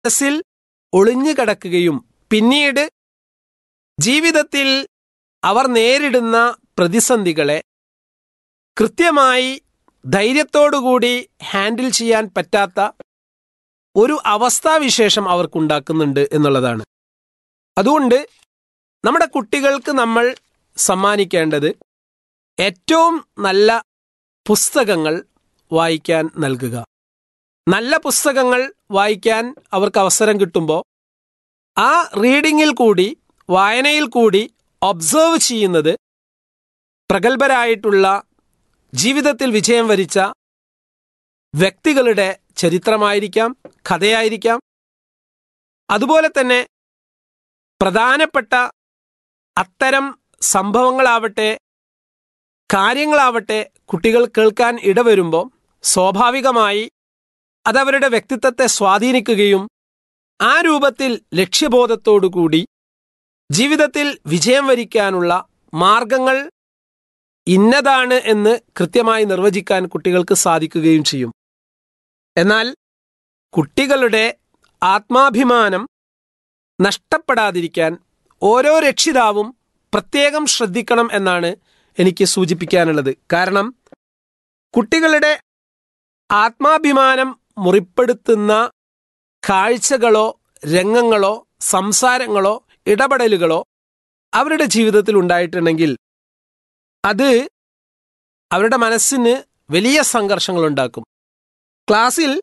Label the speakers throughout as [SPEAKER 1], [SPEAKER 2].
[SPEAKER 1] മനസ്സിൽ ഒളിഞ്ഞു കിടക്കുകയും പിന്നീട് ജീവിതത്തിൽ അവർ നേരിടുന്ന പ്രതിസന്ധികളെ കൃത്യമായി ധൈര്യത്തോടുകൂടി ഹാൻഡിൽ ചെയ്യാൻ പറ്റാത്ത ഒരു അവസ്ഥാവിശേഷം അവർക്കുണ്ടാക്കുന്നുണ്ട് എന്നുള്ളതാണ് അതുകൊണ്ട് നമ്മുടെ കുട്ടികൾക്ക് നമ്മൾ സമ്മാനിക്കേണ്ടത് ഏറ്റവും നല്ല പുസ്തകങ്ങൾ വായിക്കാൻ നൽകുക നല്ല പുസ്തകങ്ങൾ വായിക്കാൻ അവർക്ക് അവസരം കിട്ടുമ്പോൾ ആ റീഡിങ്ങിൽ കൂടി വായനയിൽ കൂടി ഒബ്സർവ് ചെയ്യുന്നത് പ്രഗത്ഭരായിട്ടുള്ള ജീവിതത്തിൽ വിജയം വരിച്ച വ്യക്തികളുടെ ചരിത്രമായിരിക്കാം കഥയായിരിക്കാം അതുപോലെ തന്നെ പ്രധാനപ്പെട്ട അത്തരം സംഭവങ്ങളാവട്ടെ കാര്യങ്ങളാവട്ടെ കുട്ടികൾ കേൾക്കാൻ ഇടവരുമ്പോൾ സ്വാഭാവികമായി അതവരുടെ വ്യക്തിത്വത്തെ സ്വാധീനിക്കുകയും ആ രൂപത്തിൽ ലക്ഷ്യബോധത്തോടുകൂടി ജീവിതത്തിൽ വിജയം വരിക്കാനുള്ള മാർഗങ്ങൾ ഇന്നതാണ് എന്ന് കൃത്യമായി നിർവചിക്കാൻ കുട്ടികൾക്ക് സാധിക്കുകയും ചെയ്യും എന്നാൽ കുട്ടികളുടെ ആത്മാഭിമാനം നഷ്ടപ്പെടാതിരിക്കാൻ ഓരോ രക്ഷിതാവും പ്രത്യേകം ശ്രദ്ധിക്കണം എന്നാണ് എനിക്ക് സൂചിപ്പിക്കാനുള്ളത് കാരണം കുട്ടികളുടെ ആത്മാഭിമാനം മുറിപ്പെടുത്തുന്ന കാഴ്ചകളോ രംഗങ്ങളോ സംസാരങ്ങളോ ഇടപെടലുകളോ അവരുടെ ജീവിതത്തിൽ ഉണ്ടായിട്ടുണ്ടെങ്കിൽ അത് അവരുടെ മനസ്സിന് വലിയ സംഘർഷങ്ങൾ ഉണ്ടാക്കും ക്ലാസ്സിൽ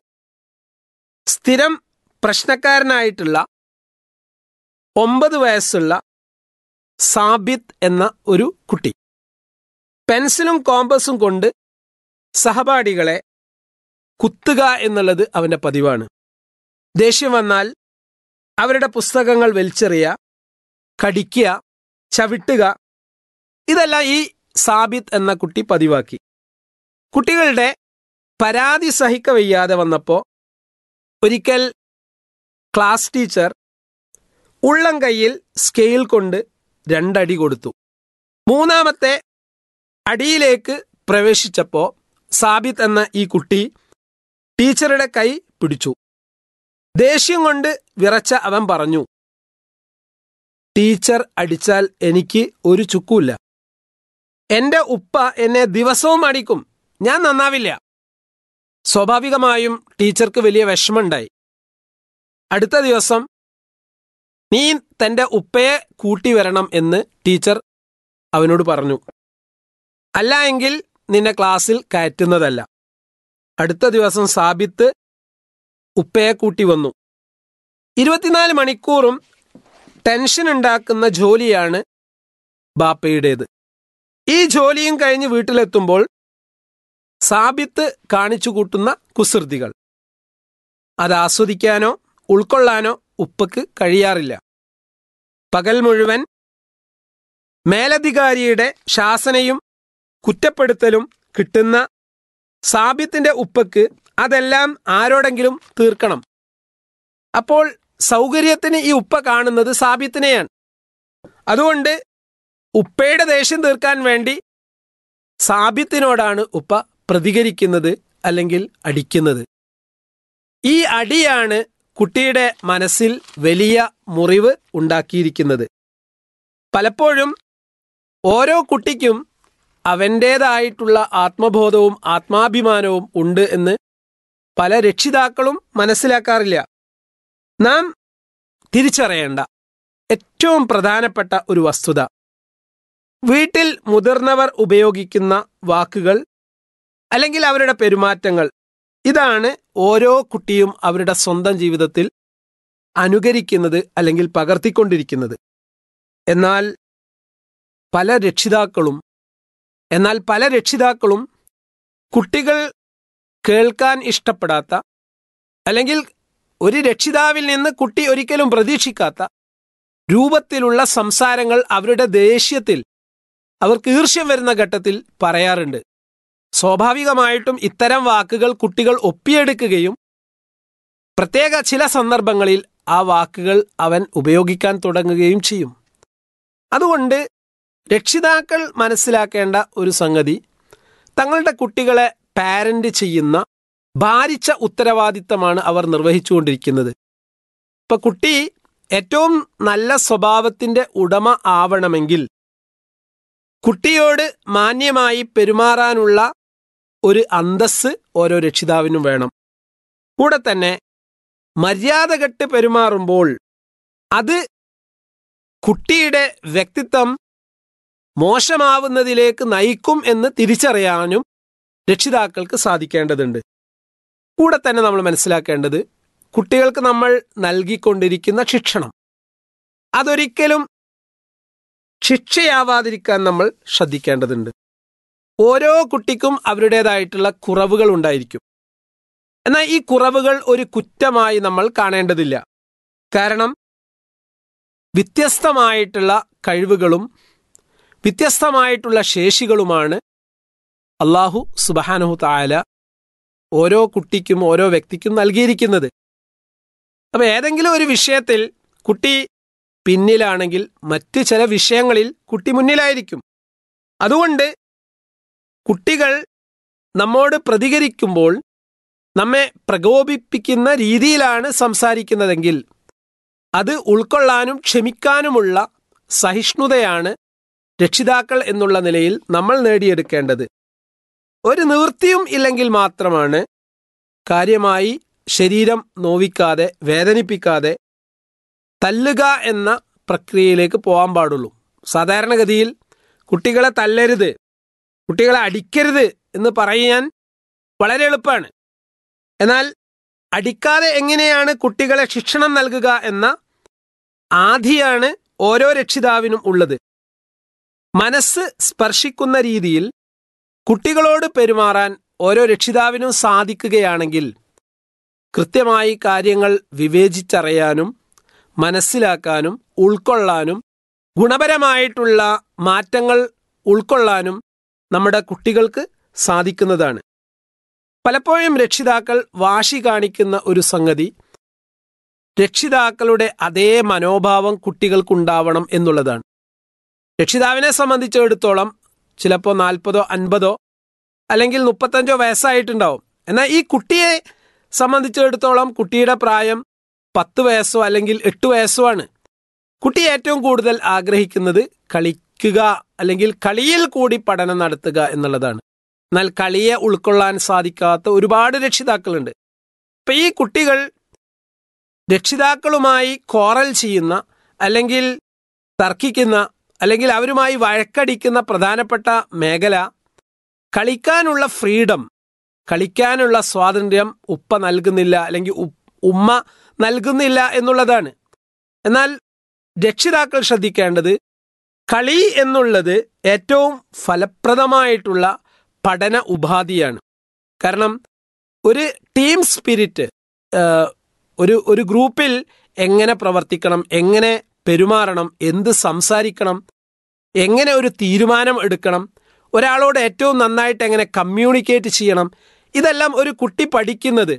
[SPEAKER 1] സ്ഥിരം പ്രശ്നക്കാരനായിട്ടുള്ള ഒമ്പത് വയസ്സുള്ള സാബിത്ത് എന്ന ഒരു കുട്ടി പെൻസിലും കോമ്പസും കൊണ്ട് സഹപാഠികളെ കുത്തുക എന്നുള്ളത് അവന്റെ പതിവാണ് ദേഷ്യം വന്നാൽ അവരുടെ പുസ്തകങ്ങൾ വലിച്ചെറിയുക കടിക്കുക ചവിട്ടുക ഇതെല്ലാം ഈ സാബിത്ത് എന്ന കുട്ടി പതിവാക്കി കുട്ടികളുടെ പരാതി സഹിക്കവയ്യാതെ വന്നപ്പോൾ ഒരിക്കൽ ക്ലാസ് ടീച്ചർ ഉള്ളം കൈയിൽ സ്കെയിൽ കൊണ്ട് രണ്ടടി കൊടുത്തു മൂന്നാമത്തെ അടിയിലേക്ക് പ്രവേശിച്ചപ്പോൾ സാബിത്ത് എന്ന ഈ കുട്ടി ടീച്ചറുടെ കൈ പിടിച്ചു ദേഷ്യം കൊണ്ട് വിറച്ച അവൻ പറഞ്ഞു ടീച്ചർ അടിച്ചാൽ എനിക്ക് ഒരു ചുക്കുമില്ല എന്റെ ഉപ്പ എന്നെ ദിവസവും അടിക്കും ഞാൻ നന്നാവില്ല സ്വാഭാവികമായും ടീച്ചർക്ക് വലിയ വിഷമമുണ്ടായി അടുത്ത ദിവസം നീ തന്റെ ഉപ്പയെ കൂട്ടി വരണം എന്ന് ടീച്ചർ അവനോട് പറഞ്ഞു അല്ല എങ്കിൽ നിന്നെ ക്ലാസ്സിൽ കയറ്റുന്നതല്ല അടുത്ത ദിവസം സാബിത്ത് ഉപ്പയെ കൂട്ടി വന്നു ഇരുപത്തിനാല് മണിക്കൂറും ടെൻഷൻ ഉണ്ടാക്കുന്ന ജോലിയാണ് ബാപ്പയുടേത് ഈ ജോലിയും കഴിഞ്ഞ് വീട്ടിലെത്തുമ്പോൾ സാബിത്ത് കാണിച്ചു കൂട്ടുന്ന കുസൃതികൾ അത് ആസ്വദിക്കാനോ ഉൾക്കൊള്ളാനോ ഉപ്പക്ക് കഴിയാറില്ല പകൽ മുഴുവൻ മേലധികാരിയുടെ ശാസനയും കുറ്റപ്പെടുത്തലും കിട്ടുന്ന സാബിത്തിന്റെ ഉപ്പക്ക് അതെല്ലാം ആരോടെങ്കിലും തീർക്കണം അപ്പോൾ സൗകര്യത്തിന് ഈ ഉപ്പ കാണുന്നത് സാബിത്തിനെയാണ് അതുകൊണ്ട് ഉപ്പയുടെ ദേഷ്യം തീർക്കാൻ വേണ്ടി സാബിത്തിനോടാണ് ഉപ്പ പ്രതികരിക്കുന്നത് അല്ലെങ്കിൽ അടിക്കുന്നത് ഈ അടിയാണ് കുട്ടിയുടെ മനസ്സിൽ വലിയ മുറിവ് ഉണ്ടാക്കിയിരിക്കുന്നത് പലപ്പോഴും ഓരോ കുട്ടിക്കും അവൻ്റേതായിട്ടുള്ള ആത്മബോധവും ആത്മാഭിമാനവും ഉണ്ട് എന്ന് പല രക്ഷിതാക്കളും മനസ്സിലാക്കാറില്ല നാം തിരിച്ചറിയേണ്ട ഏറ്റവും പ്രധാനപ്പെട്ട ഒരു വസ്തുത വീട്ടിൽ മുതിർന്നവർ ഉപയോഗിക്കുന്ന വാക്കുകൾ അല്ലെങ്കിൽ അവരുടെ പെരുമാറ്റങ്ങൾ ഇതാണ് ഓരോ കുട്ടിയും അവരുടെ സ്വന്തം ജീവിതത്തിൽ അനുകരിക്കുന്നത് അല്ലെങ്കിൽ പകർത്തിക്കൊണ്ടിരിക്കുന്നത് എന്നാൽ പല രക്ഷിതാക്കളും എന്നാൽ പല രക്ഷിതാക്കളും കുട്ടികൾ കേൾക്കാൻ ഇഷ്ടപ്പെടാത്ത അല്ലെങ്കിൽ ഒരു രക്ഷിതാവിൽ നിന്ന് കുട്ടി ഒരിക്കലും പ്രതീക്ഷിക്കാത്ത രൂപത്തിലുള്ള സംസാരങ്ങൾ അവരുടെ ദേഷ്യത്തിൽ അവർക്ക് ഈർഷ്യം വരുന്ന ഘട്ടത്തിൽ പറയാറുണ്ട് സ്വാഭാവികമായിട്ടും ഇത്തരം വാക്കുകൾ കുട്ടികൾ ഒപ്പിയെടുക്കുകയും പ്രത്യേക ചില സന്ദർഭങ്ങളിൽ ആ വാക്കുകൾ അവൻ ഉപയോഗിക്കാൻ തുടങ്ങുകയും ചെയ്യും അതുകൊണ്ട് രക്ഷിതാക്കൾ മനസ്സിലാക്കേണ്ട ഒരു സംഗതി തങ്ങളുടെ കുട്ടികളെ പാരന്റ് ചെയ്യുന്ന ഭാരിച്ച ഉത്തരവാദിത്തമാണ് അവർ നിർവഹിച്ചുകൊണ്ടിരിക്കുന്നത് ഇപ്പൊ കുട്ടി ഏറ്റവും നല്ല സ്വഭാവത്തിന്റെ ഉടമ ആവണമെങ്കിൽ കുട്ടിയോട് മാന്യമായി പെരുമാറാനുള്ള ഒരു അന്തസ് ഓരോ രക്ഷിതാവിനും വേണം കൂടെ തന്നെ മര്യാദ കെട്ട് പെരുമാറുമ്പോൾ അത് കുട്ടിയുടെ വ്യക്തിത്വം മോശമാവുന്നതിലേക്ക് നയിക്കും എന്ന് തിരിച്ചറിയാനും രക്ഷിതാക്കൾക്ക് സാധിക്കേണ്ടതുണ്ട് കൂടെ തന്നെ നമ്മൾ മനസ്സിലാക്കേണ്ടത് കുട്ടികൾക്ക് നമ്മൾ നൽകിക്കൊണ്ടിരിക്കുന്ന ശിക്ഷണം അതൊരിക്കലും ശിക്ഷയാവാതിരിക്കാൻ നമ്മൾ ശ്രദ്ധിക്കേണ്ടതുണ്ട് ഓരോ കുട്ടിക്കും അവരുടേതായിട്ടുള്ള കുറവുകൾ ഉണ്ടായിരിക്കും എന്നാൽ ഈ കുറവുകൾ ഒരു കുറ്റമായി നമ്മൾ കാണേണ്ടതില്ല കാരണം വ്യത്യസ്തമായിട്ടുള്ള കഴിവുകളും വ്യത്യസ്തമായിട്ടുള്ള ശേഷികളുമാണ് അള്ളാഹു സുബഹാനഹു താല ഓരോ കുട്ടിക്കും ഓരോ വ്യക്തിക്കും നൽകിയിരിക്കുന്നത് അപ്പൊ ഏതെങ്കിലും ഒരു വിഷയത്തിൽ കുട്ടി പിന്നിലാണെങ്കിൽ മറ്റ് ചില വിഷയങ്ങളിൽ കുട്ടി മുന്നിലായിരിക്കും അതുകൊണ്ട് കുട്ടികൾ നമ്മോട് പ്രതികരിക്കുമ്പോൾ നമ്മെ പ്രകോപിപ്പിക്കുന്ന രീതിയിലാണ് സംസാരിക്കുന്നതെങ്കിൽ അത് ഉൾക്കൊള്ളാനും ക്ഷമിക്കാനുമുള്ള സഹിഷ്ണുതയാണ് രക്ഷിതാക്കൾ എന്നുള്ള നിലയിൽ നമ്മൾ നേടിയെടുക്കേണ്ടത് ഒരു നിവൃത്തിയും ഇല്ലെങ്കിൽ മാത്രമാണ് കാര്യമായി ശരീരം നോവിക്കാതെ വേദനിപ്പിക്കാതെ തല്ലുക എന്ന പ്രക്രിയയിലേക്ക് പോകാൻ പാടുള്ളൂ സാധാരണഗതിയിൽ കുട്ടികളെ തല്ലരുത് കുട്ടികളെ അടിക്കരുത് എന്ന് പറയാൻ വളരെ എളുപ്പമാണ് എന്നാൽ അടിക്കാതെ എങ്ങനെയാണ് കുട്ടികളെ ശിക്ഷണം നൽകുക എന്ന ആധിയാണ് ഓരോ രക്ഷിതാവിനും ഉള്ളത് മനസ്സ് സ്പർശിക്കുന്ന രീതിയിൽ കുട്ടികളോട് പെരുമാറാൻ ഓരോ രക്ഷിതാവിനും സാധിക്കുകയാണെങ്കിൽ കൃത്യമായി കാര്യങ്ങൾ വിവേചിച്ചറിയാനും മനസ്സിലാക്കാനും ഉൾക്കൊള്ളാനും ഗുണപരമായിട്ടുള്ള മാറ്റങ്ങൾ ഉൾക്കൊള്ളാനും നമ്മുടെ കുട്ടികൾക്ക് സാധിക്കുന്നതാണ് പലപ്പോഴും രക്ഷിതാക്കൾ വാശി കാണിക്കുന്ന ഒരു സംഗതി രക്ഷിതാക്കളുടെ അതേ മനോഭാവം കുട്ടികൾക്കുണ്ടാവണം എന്നുള്ളതാണ് രക്ഷിതാവിനെ സംബന്ധിച്ചിടത്തോളം ചിലപ്പോൾ നാൽപ്പതോ അൻപതോ അല്ലെങ്കിൽ മുപ്പത്തഞ്ചോ വയസ്സായിട്ടുണ്ടാവും എന്നാൽ ഈ കുട്ടിയെ സംബന്ധിച്ചിടത്തോളം കുട്ടിയുടെ പ്രായം പത്ത് വയസ്സോ അല്ലെങ്കിൽ എട്ട് വയസ്സോ ആണ് കുട്ടി ഏറ്റവും കൂടുതൽ ആഗ്രഹിക്കുന്നത് കളിക്കുക അല്ലെങ്കിൽ കളിയിൽ കൂടി പഠനം നടത്തുക എന്നുള്ളതാണ് എന്നാൽ കളിയെ ഉൾക്കൊള്ളാൻ സാധിക്കാത്ത ഒരുപാട് രക്ഷിതാക്കളുണ്ട് ഇപ്പൊ ഈ കുട്ടികൾ രക്ഷിതാക്കളുമായി കോറൽ ചെയ്യുന്ന അല്ലെങ്കിൽ തർക്കിക്കുന്ന അല്ലെങ്കിൽ അവരുമായി വഴക്കടിക്കുന്ന പ്രധാനപ്പെട്ട മേഖല കളിക്കാനുള്ള ഫ്രീഡം കളിക്കാനുള്ള സ്വാതന്ത്ര്യം ഉപ്പ നൽകുന്നില്ല അല്ലെങ്കിൽ ഉമ്മ നൽകുന്നില്ല എന്നുള്ളതാണ് എന്നാൽ രക്ഷിതാക്കൾ ശ്രദ്ധിക്കേണ്ടത് കളി എന്നുള്ളത് ഏറ്റവും ഫലപ്രദമായിട്ടുള്ള പഠന ഉപാധിയാണ് കാരണം ഒരു ടീം സ്പിരിറ്റ് ഒരു ഒരു ഗ്രൂപ്പിൽ എങ്ങനെ പ്രവർത്തിക്കണം എങ്ങനെ പെരുമാറണം എന്ത് സംസാരിക്കണം എങ്ങനെ ഒരു തീരുമാനം എടുക്കണം ഒരാളോട് ഏറ്റവും നന്നായിട്ട് എങ്ങനെ കമ്മ്യൂണിക്കേറ്റ് ചെയ്യണം ഇതെല്ലാം ഒരു കുട്ടി പഠിക്കുന്നത്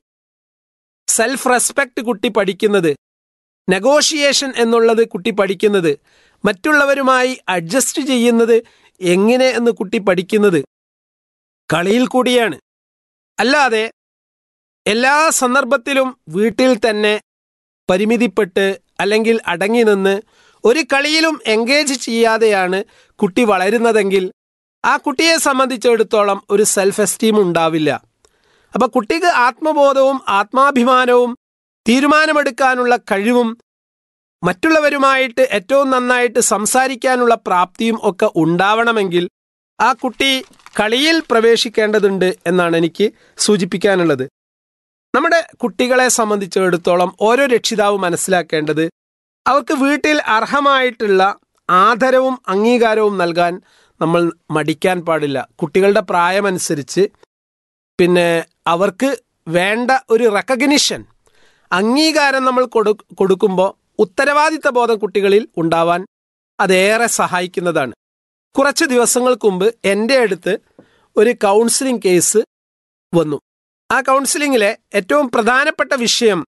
[SPEAKER 1] സെൽഫ് റെസ്പെക്ട് കുട്ടി പഠിക്കുന്നത് നെഗോഷിയേഷൻ എന്നുള്ളത് കുട്ടി പഠിക്കുന്നത് മറ്റുള്ളവരുമായി അഡ്ജസ്റ്റ് ചെയ്യുന്നത് എങ്ങനെ എന്ന് കുട്ടി പഠിക്കുന്നത് കളിയിൽ കൂടിയാണ് അല്ലാതെ എല്ലാ സന്ദർഭത്തിലും വീട്ടിൽ തന്നെ പരിമിതിപ്പെട്ട് അല്ലെങ്കിൽ അടങ്ങി നിന്ന് ഒരു കളിയിലും എൻഗേജ് ചെയ്യാതെയാണ് കുട്ടി വളരുന്നതെങ്കിൽ ആ കുട്ടിയെ സംബന്ധിച്ചിടത്തോളം ഒരു സെൽഫ് എസ്റ്റീം ഉണ്ടാവില്ല അപ്പൊ കുട്ടിക്ക് ആത്മബോധവും ആത്മാഭിമാനവും തീരുമാനമെടുക്കാനുള്ള കഴിവും മറ്റുള്ളവരുമായിട്ട് ഏറ്റവും നന്നായിട്ട് സംസാരിക്കാനുള്ള പ്രാപ്തിയും ഒക്കെ ഉണ്ടാവണമെങ്കിൽ ആ കുട്ടി കളിയിൽ പ്രവേശിക്കേണ്ടതുണ്ട് എന്നാണ് എനിക്ക് സൂചിപ്പിക്കാനുള്ളത് നമ്മുടെ കുട്ടികളെ സംബന്ധിച്ചിടത്തോളം ഓരോ രക്ഷിതാവ് മനസ്സിലാക്കേണ്ടത് അവർക്ക് വീട്ടിൽ അർഹമായിട്ടുള്ള ആദരവും അംഗീകാരവും നൽകാൻ നമ്മൾ മടിക്കാൻ പാടില്ല കുട്ടികളുടെ പ്രായമനുസരിച്ച് പിന്നെ അവർക്ക് വേണ്ട ഒരു റെക്കഗ്നിഷൻ അംഗീകാരം നമ്മൾ കൊടു കൊടുക്കുമ്പോൾ ഉത്തരവാദിത്ത ബോധം കുട്ടികളിൽ ഉണ്ടാവാൻ അതേറെ സഹായിക്കുന്നതാണ് കുറച്ച് ദിവസങ്ങൾക്ക് മുമ്പ് എൻ്റെ അടുത്ത് ഒരു കൗൺസിലിംഗ് കേസ് വന്നു ആ കൗൺസിലിങ്ങിലെ ഏറ്റവും പ്രധാനപ്പെട്ട വിഷയം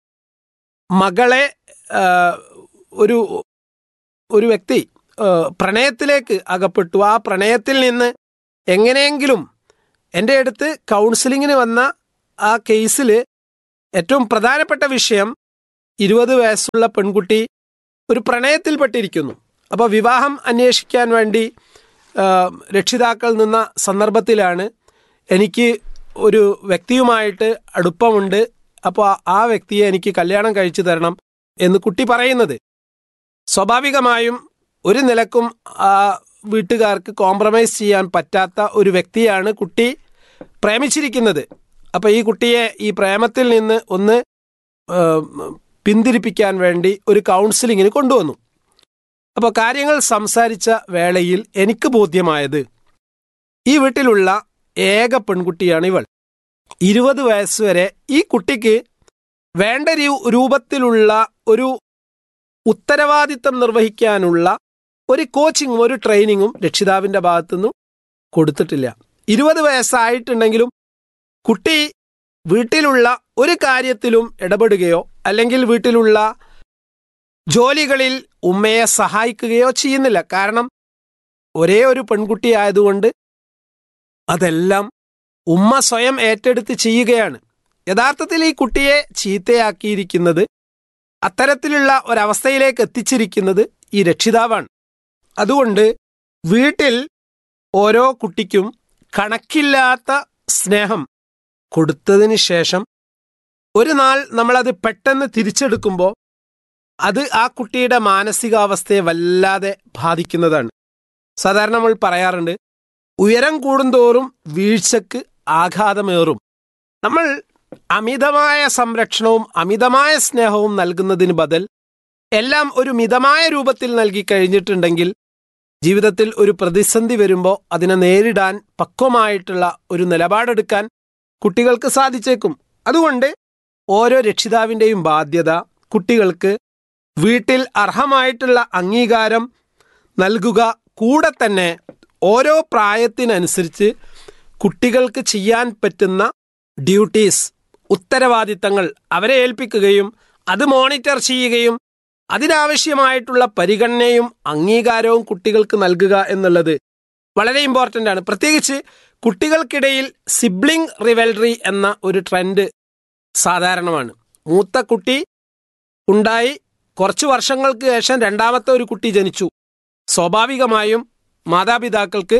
[SPEAKER 1] മകളെ ഒരു ഒരു വ്യക്തി പ്രണയത്തിലേക്ക് അകപ്പെട്ടു ആ പ്രണയത്തിൽ നിന്ന് എങ്ങനെയെങ്കിലും എൻ്റെ അടുത്ത് കൗൺസിലിങ്ങിന് വന്ന ആ കേസിൽ ഏറ്റവും പ്രധാനപ്പെട്ട വിഷയം ഇരുപത് വയസ്സുള്ള പെൺകുട്ടി ഒരു പ്രണയത്തിൽപ്പെട്ടിരിക്കുന്നു അപ്പോൾ വിവാഹം അന്വേഷിക്കാൻ വേണ്ടി ആ, രക്ഷിതാക്കൾ നിന്ന സന്ദർഭത്തിലാണ് എനിക്ക് ഒരു വ്യക്തിയുമായിട്ട് അടുപ്പമുണ്ട് അപ്പോൾ ആ- ആ വ്യക്തിയെ എനിക്ക് കല്യാണം കഴിച്ചു തരണം എന്ന് കുട്ടി പറയുന്നത് സ്വാഭാവികമായും ഒരു നിലക്കും ആ വീട്ടുകാർക്ക് കോംപ്രമൈസ് ചെയ്യാൻ പറ്റാത്ത ഒരു വ്യക്തിയാണ് കുട്ടി പ്രേമിച്ചിരിക്കുന്നത് അപ്പോൾ ഈ കുട്ടിയെ ഈ പ്രേമത്തിൽ നിന്ന് ഒന്ന് ആ, പിന്തിരിപ്പിക്കാൻ വേണ്ടി ഒരു കൗൺസിലിങ്ങിന് കൊണ്ടുവന്നു അപ്പോൾ കാര്യങ്ങൾ സംസാരിച്ച വേളയിൽ എനിക്ക് ബോധ്യമായത് ഈ വീട്ടിലുള്ള ഏക പെൺകുട്ടിയാണ് ഇവൾ ഇരുപത് വയസ്സ് വരെ ഈ കുട്ടിക്ക് വേണ്ട രീ- രൂപത്തിലുള്ള ഒരു ഉത്തരവാദിത്തം നിർവഹിക്കാനുള്ള ഒരു കോച്ചിങ്ങും ഒരു ട്രെയിനിങ്ങും രക്ഷിതാവിന്റെ ഭാഗത്തുനിന്നും കൊടുത്തിട്ടില്ല ഇരുപത് വയസ്സായിട്ടുണ്ടെങ്കിലും കുട്ടി വീട്ടിലുള്ള ഒരു കാര്യത്തിലും ഇടപെടുകയോ അല്ലെങ്കിൽ വീട്ടിലുള്ള ജോലികളിൽ ഉമ്മയെ സഹായിക്കുകയോ ചെയ്യുന്നില്ല കാരണം ഒരേ ഒരു പെൺകുട്ടി ആയതുകൊണ്ട് അതെല്ലാം ഉമ്മ സ്വയം ഏറ്റെടുത്ത് ചെയ്യുകയാണ് യഥാർത്ഥത്തിൽ ഈ കുട്ടിയെ ചീത്തയാക്കിയിരിക്കുന്നത് അത്തരത്തിലുള്ള ഒരവസ്ഥയിലേക്ക് എത്തിച്ചിരിക്കുന്നത് ഈ രക്ഷിതാവാണ് അതുകൊണ്ട് വീട്ടിൽ ഓരോ കുട്ടിക്കും കണക്കില്ലാത്ത സ്നേഹം കൊടുത്തതിന് ശേഷം ഒരു നാൾ നമ്മളത് പെട്ടെന്ന് തിരിച്ചെടുക്കുമ്പോൾ അത് ആ കുട്ടിയുടെ മാനസികാവസ്ഥയെ വല്ലാതെ ബാധിക്കുന്നതാണ് സാധാരണ നമ്മൾ പറയാറുണ്ട് ഉയരം കൂടുന്തോറും വീഴ്ചക്ക് ആഘാതമേറും നമ്മൾ അമിതമായ സംരക്ഷണവും അമിതമായ സ്നേഹവും നൽകുന്നതിന് ബദൽ എല്ലാം ഒരു മിതമായ രൂപത്തിൽ നൽകി കഴിഞ്ഞിട്ടുണ്ടെങ്കിൽ ജീവിതത്തിൽ ഒരു പ്രതിസന്ധി വരുമ്പോൾ അതിനെ നേരിടാൻ പക്വമായിട്ടുള്ള ഒരു നിലപാടെടുക്കാൻ കുട്ടികൾക്ക് സാധിച്ചേക്കും അതുകൊണ്ട് ഓരോ രക്ഷിതാവിൻ്റെയും ബാധ്യത കുട്ടികൾക്ക് വീട്ടിൽ അർഹമായിട്ടുള്ള അംഗീകാരം നൽകുക കൂടെ തന്നെ ഓരോ പ്രായത്തിനനുസരിച്ച് കുട്ടികൾക്ക് ചെയ്യാൻ പറ്റുന്ന ഡ്യൂട്ടീസ് ഉത്തരവാദിത്തങ്ങൾ അവരെ ഏൽപ്പിക്കുകയും അത് മോണിറ്റർ ചെയ്യുകയും അതിനാവശ്യമായിട്ടുള്ള പരിഗണനയും അംഗീകാരവും കുട്ടികൾക്ക് നൽകുക എന്നുള്ളത് വളരെ ഇമ്പോർട്ടൻ്റ് ആണ് പ്രത്യേകിച്ച് കുട്ടികൾക്കിടയിൽ സിബ്ലിംഗ് റിവൽറി എന്ന ഒരു ട്രെൻഡ് സാധാരണമാണ് മൂത്ത കുട്ടി ഉണ്ടായി കുറച്ചു വർഷങ്ങൾക്ക് ശേഷം രണ്ടാമത്തെ ഒരു കുട്ടി ജനിച്ചു സ്വാഭാവികമായും മാതാപിതാക്കൾക്ക്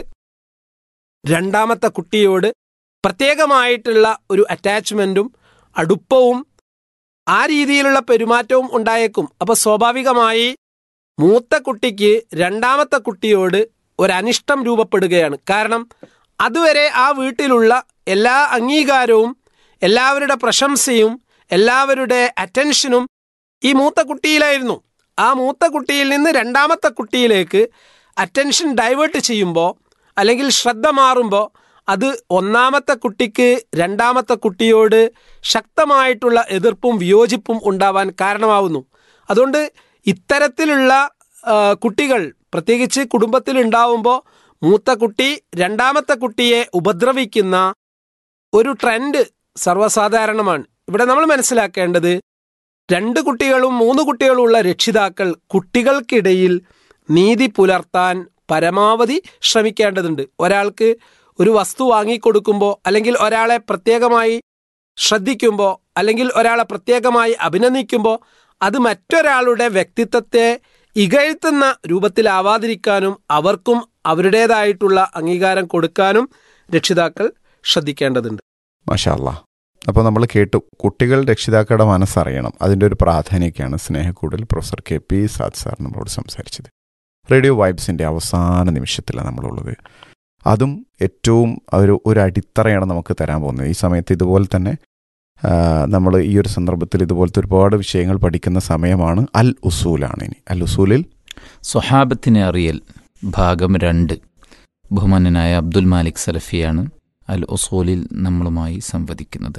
[SPEAKER 1] രണ്ടാമത്തെ കുട്ടിയോട് പ്രത്യേകമായിട്ടുള്ള ഒരു അറ്റാച്ച്മെൻറ്റും അടുപ്പവും ആ രീതിയിലുള്ള പെരുമാറ്റവും ഉണ്ടായേക്കും അപ്പോൾ സ്വാഭാവികമായി മൂത്ത കുട്ടിക്ക് രണ്ടാമത്തെ കുട്ടിയോട് ഒരനിഷ്ടം രൂപപ്പെടുകയാണ് കാരണം അതുവരെ ആ വീട്ടിലുള്ള എല്ലാ അംഗീകാരവും എല്ലാവരുടെ പ്രശംസയും എല്ലാവരുടെ അറ്റൻഷനും ഈ മൂത്ത കുട്ടിയിലായിരുന്നു ആ മൂത്ത കുട്ടിയിൽ നിന്ന് രണ്ടാമത്തെ കുട്ടിയിലേക്ക് അറ്റൻഷൻ ഡൈവേർട്ട് ചെയ്യുമ്പോൾ അല്ലെങ്കിൽ ശ്രദ്ധ മാറുമ്പോൾ അത് ഒന്നാമത്തെ കുട്ടിക്ക് രണ്ടാമത്തെ കുട്ടിയോട് ശക്തമായിട്ടുള്ള എതിർപ്പും വിയോജിപ്പും ഉണ്ടാവാൻ കാരണമാവുന്നു അതുകൊണ്ട് ഇത്തരത്തിലുള്ള ആ, കുട്ടികൾ പ്രത്യേകിച്ച് കുടുംബത്തിൽ ഉണ്ടാവുമ്പോൾ മൂത്ത കുട്ടി രണ്ടാമത്തെ കുട്ടിയെ ഉപദ്രവിക്കുന്ന ഒരു ട്രെൻഡ് സർവ്വസാധാരണമാണ് ഇവിടെ നമ്മൾ മനസ്സിലാക്കേണ്ടത് രണ്ട് കുട്ടികളും മൂന്ന് കുട്ടികളും ഉള്ള രക്ഷിതാക്കൾ കുട്ടികൾക്കിടയിൽ നീതി പുലർത്താൻ പരമാവധി ശ്രമിക്കേണ്ടതുണ്ട് ഒരാൾക്ക് ഒരു വസ്തു വാങ്ങിക്കൊടുക്കുമ്പോൾ അല്ലെങ്കിൽ ഒരാളെ പ്രത്യേകമായി ശ്രദ്ധിക്കുമ്പോൾ അല്ലെങ്കിൽ ഒരാളെ പ്രത്യേകമായി അഭിനന്ദിക്കുമ്പോൾ അത് മറ്റൊരാളുടെ വ്യക്തിത്വത്തെ ഇകഴ്ത്തുന്ന രൂപത്തിലാവാതിരിക്കാനും അവർക്കും അവരുടേതായിട്ടുള്ള അംഗീകാരം കൊടുക്കാനും രക്ഷിതാക്കൾ ശ്രദ്ധിക്കേണ്ടതുണ്ട്
[SPEAKER 2] മഷാല്ല അപ്പോൾ നമ്മൾ കേട്ടു കുട്ടികൾ രക്ഷിതാക്കളുടെ മനസ്സറിയണം അതിൻ്റെ ഒരു പ്രാധാന്യമൊക്കെയാണ് സ്നേഹക്കൂടൽ professor K P Saad sir നമ്മളോട് സംസാരിച്ചത് റേഡിയോ വൈബ്സിൻ്റെ അവസാന നിമിഷത്തിലാണ് നമ്മളുള്ളത് അതും ഏറ്റവും ഒരു ഒരു അടിത്തറയാണ് നമുക്ക് തരാൻ പോകുന്നത് ഈ സമയത്ത് ഇതുപോലെ തന്നെ നമ്മൾ ഈ ഒരു സന്ദർഭത്തിൽ ഇതുപോലത്തെ ഒരുപാട് വിഷയങ്ങൾ പഠിക്കുന്ന സമയമാണ് അൽ ഉസൂലാണ് ഇനി അൽ ഉസൂലിൽ
[SPEAKER 3] സ്വഹാബത്തിനെ അറിയൽ ഭാഗം രണ്ട് ബഹുമാനനായ അബ്ദുൽ മാലിക് സലഫിയാണ് അൽ ഒസൂലിൽ നമ്മളുമായി സംവദിക്കുന്നത്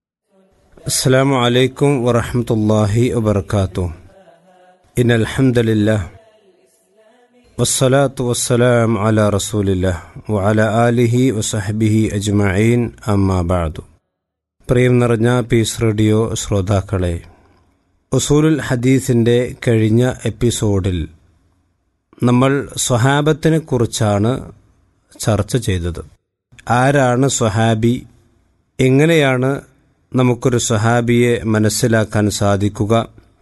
[SPEAKER 4] السلام عليكم ورحمة الله وبركاته إن الحمد لله والصلاة والسلام على رسول الله وعلى آله وصحبه أجمعين أما بعد പ്രിയം നിറഞ്ഞ പീസ് റേഡിയോ ശ്രോതാക്കളെ ഉസൂലുൽ ഹദീസിൻ്റെ കഴിഞ്ഞ എപ്പിസോഡിൽ നമ്മൾ സ്വഹാബത്തിനെ കുറിച്ചാണ് ചർച്ച ചെയ്തത് ആരാണ് സ്വഹാബി എങ്ങനെയാണ് നമുക്കൊരു സ്വഹാബിയെ മനസ്സിലാക്കാൻ സാധിക്കുക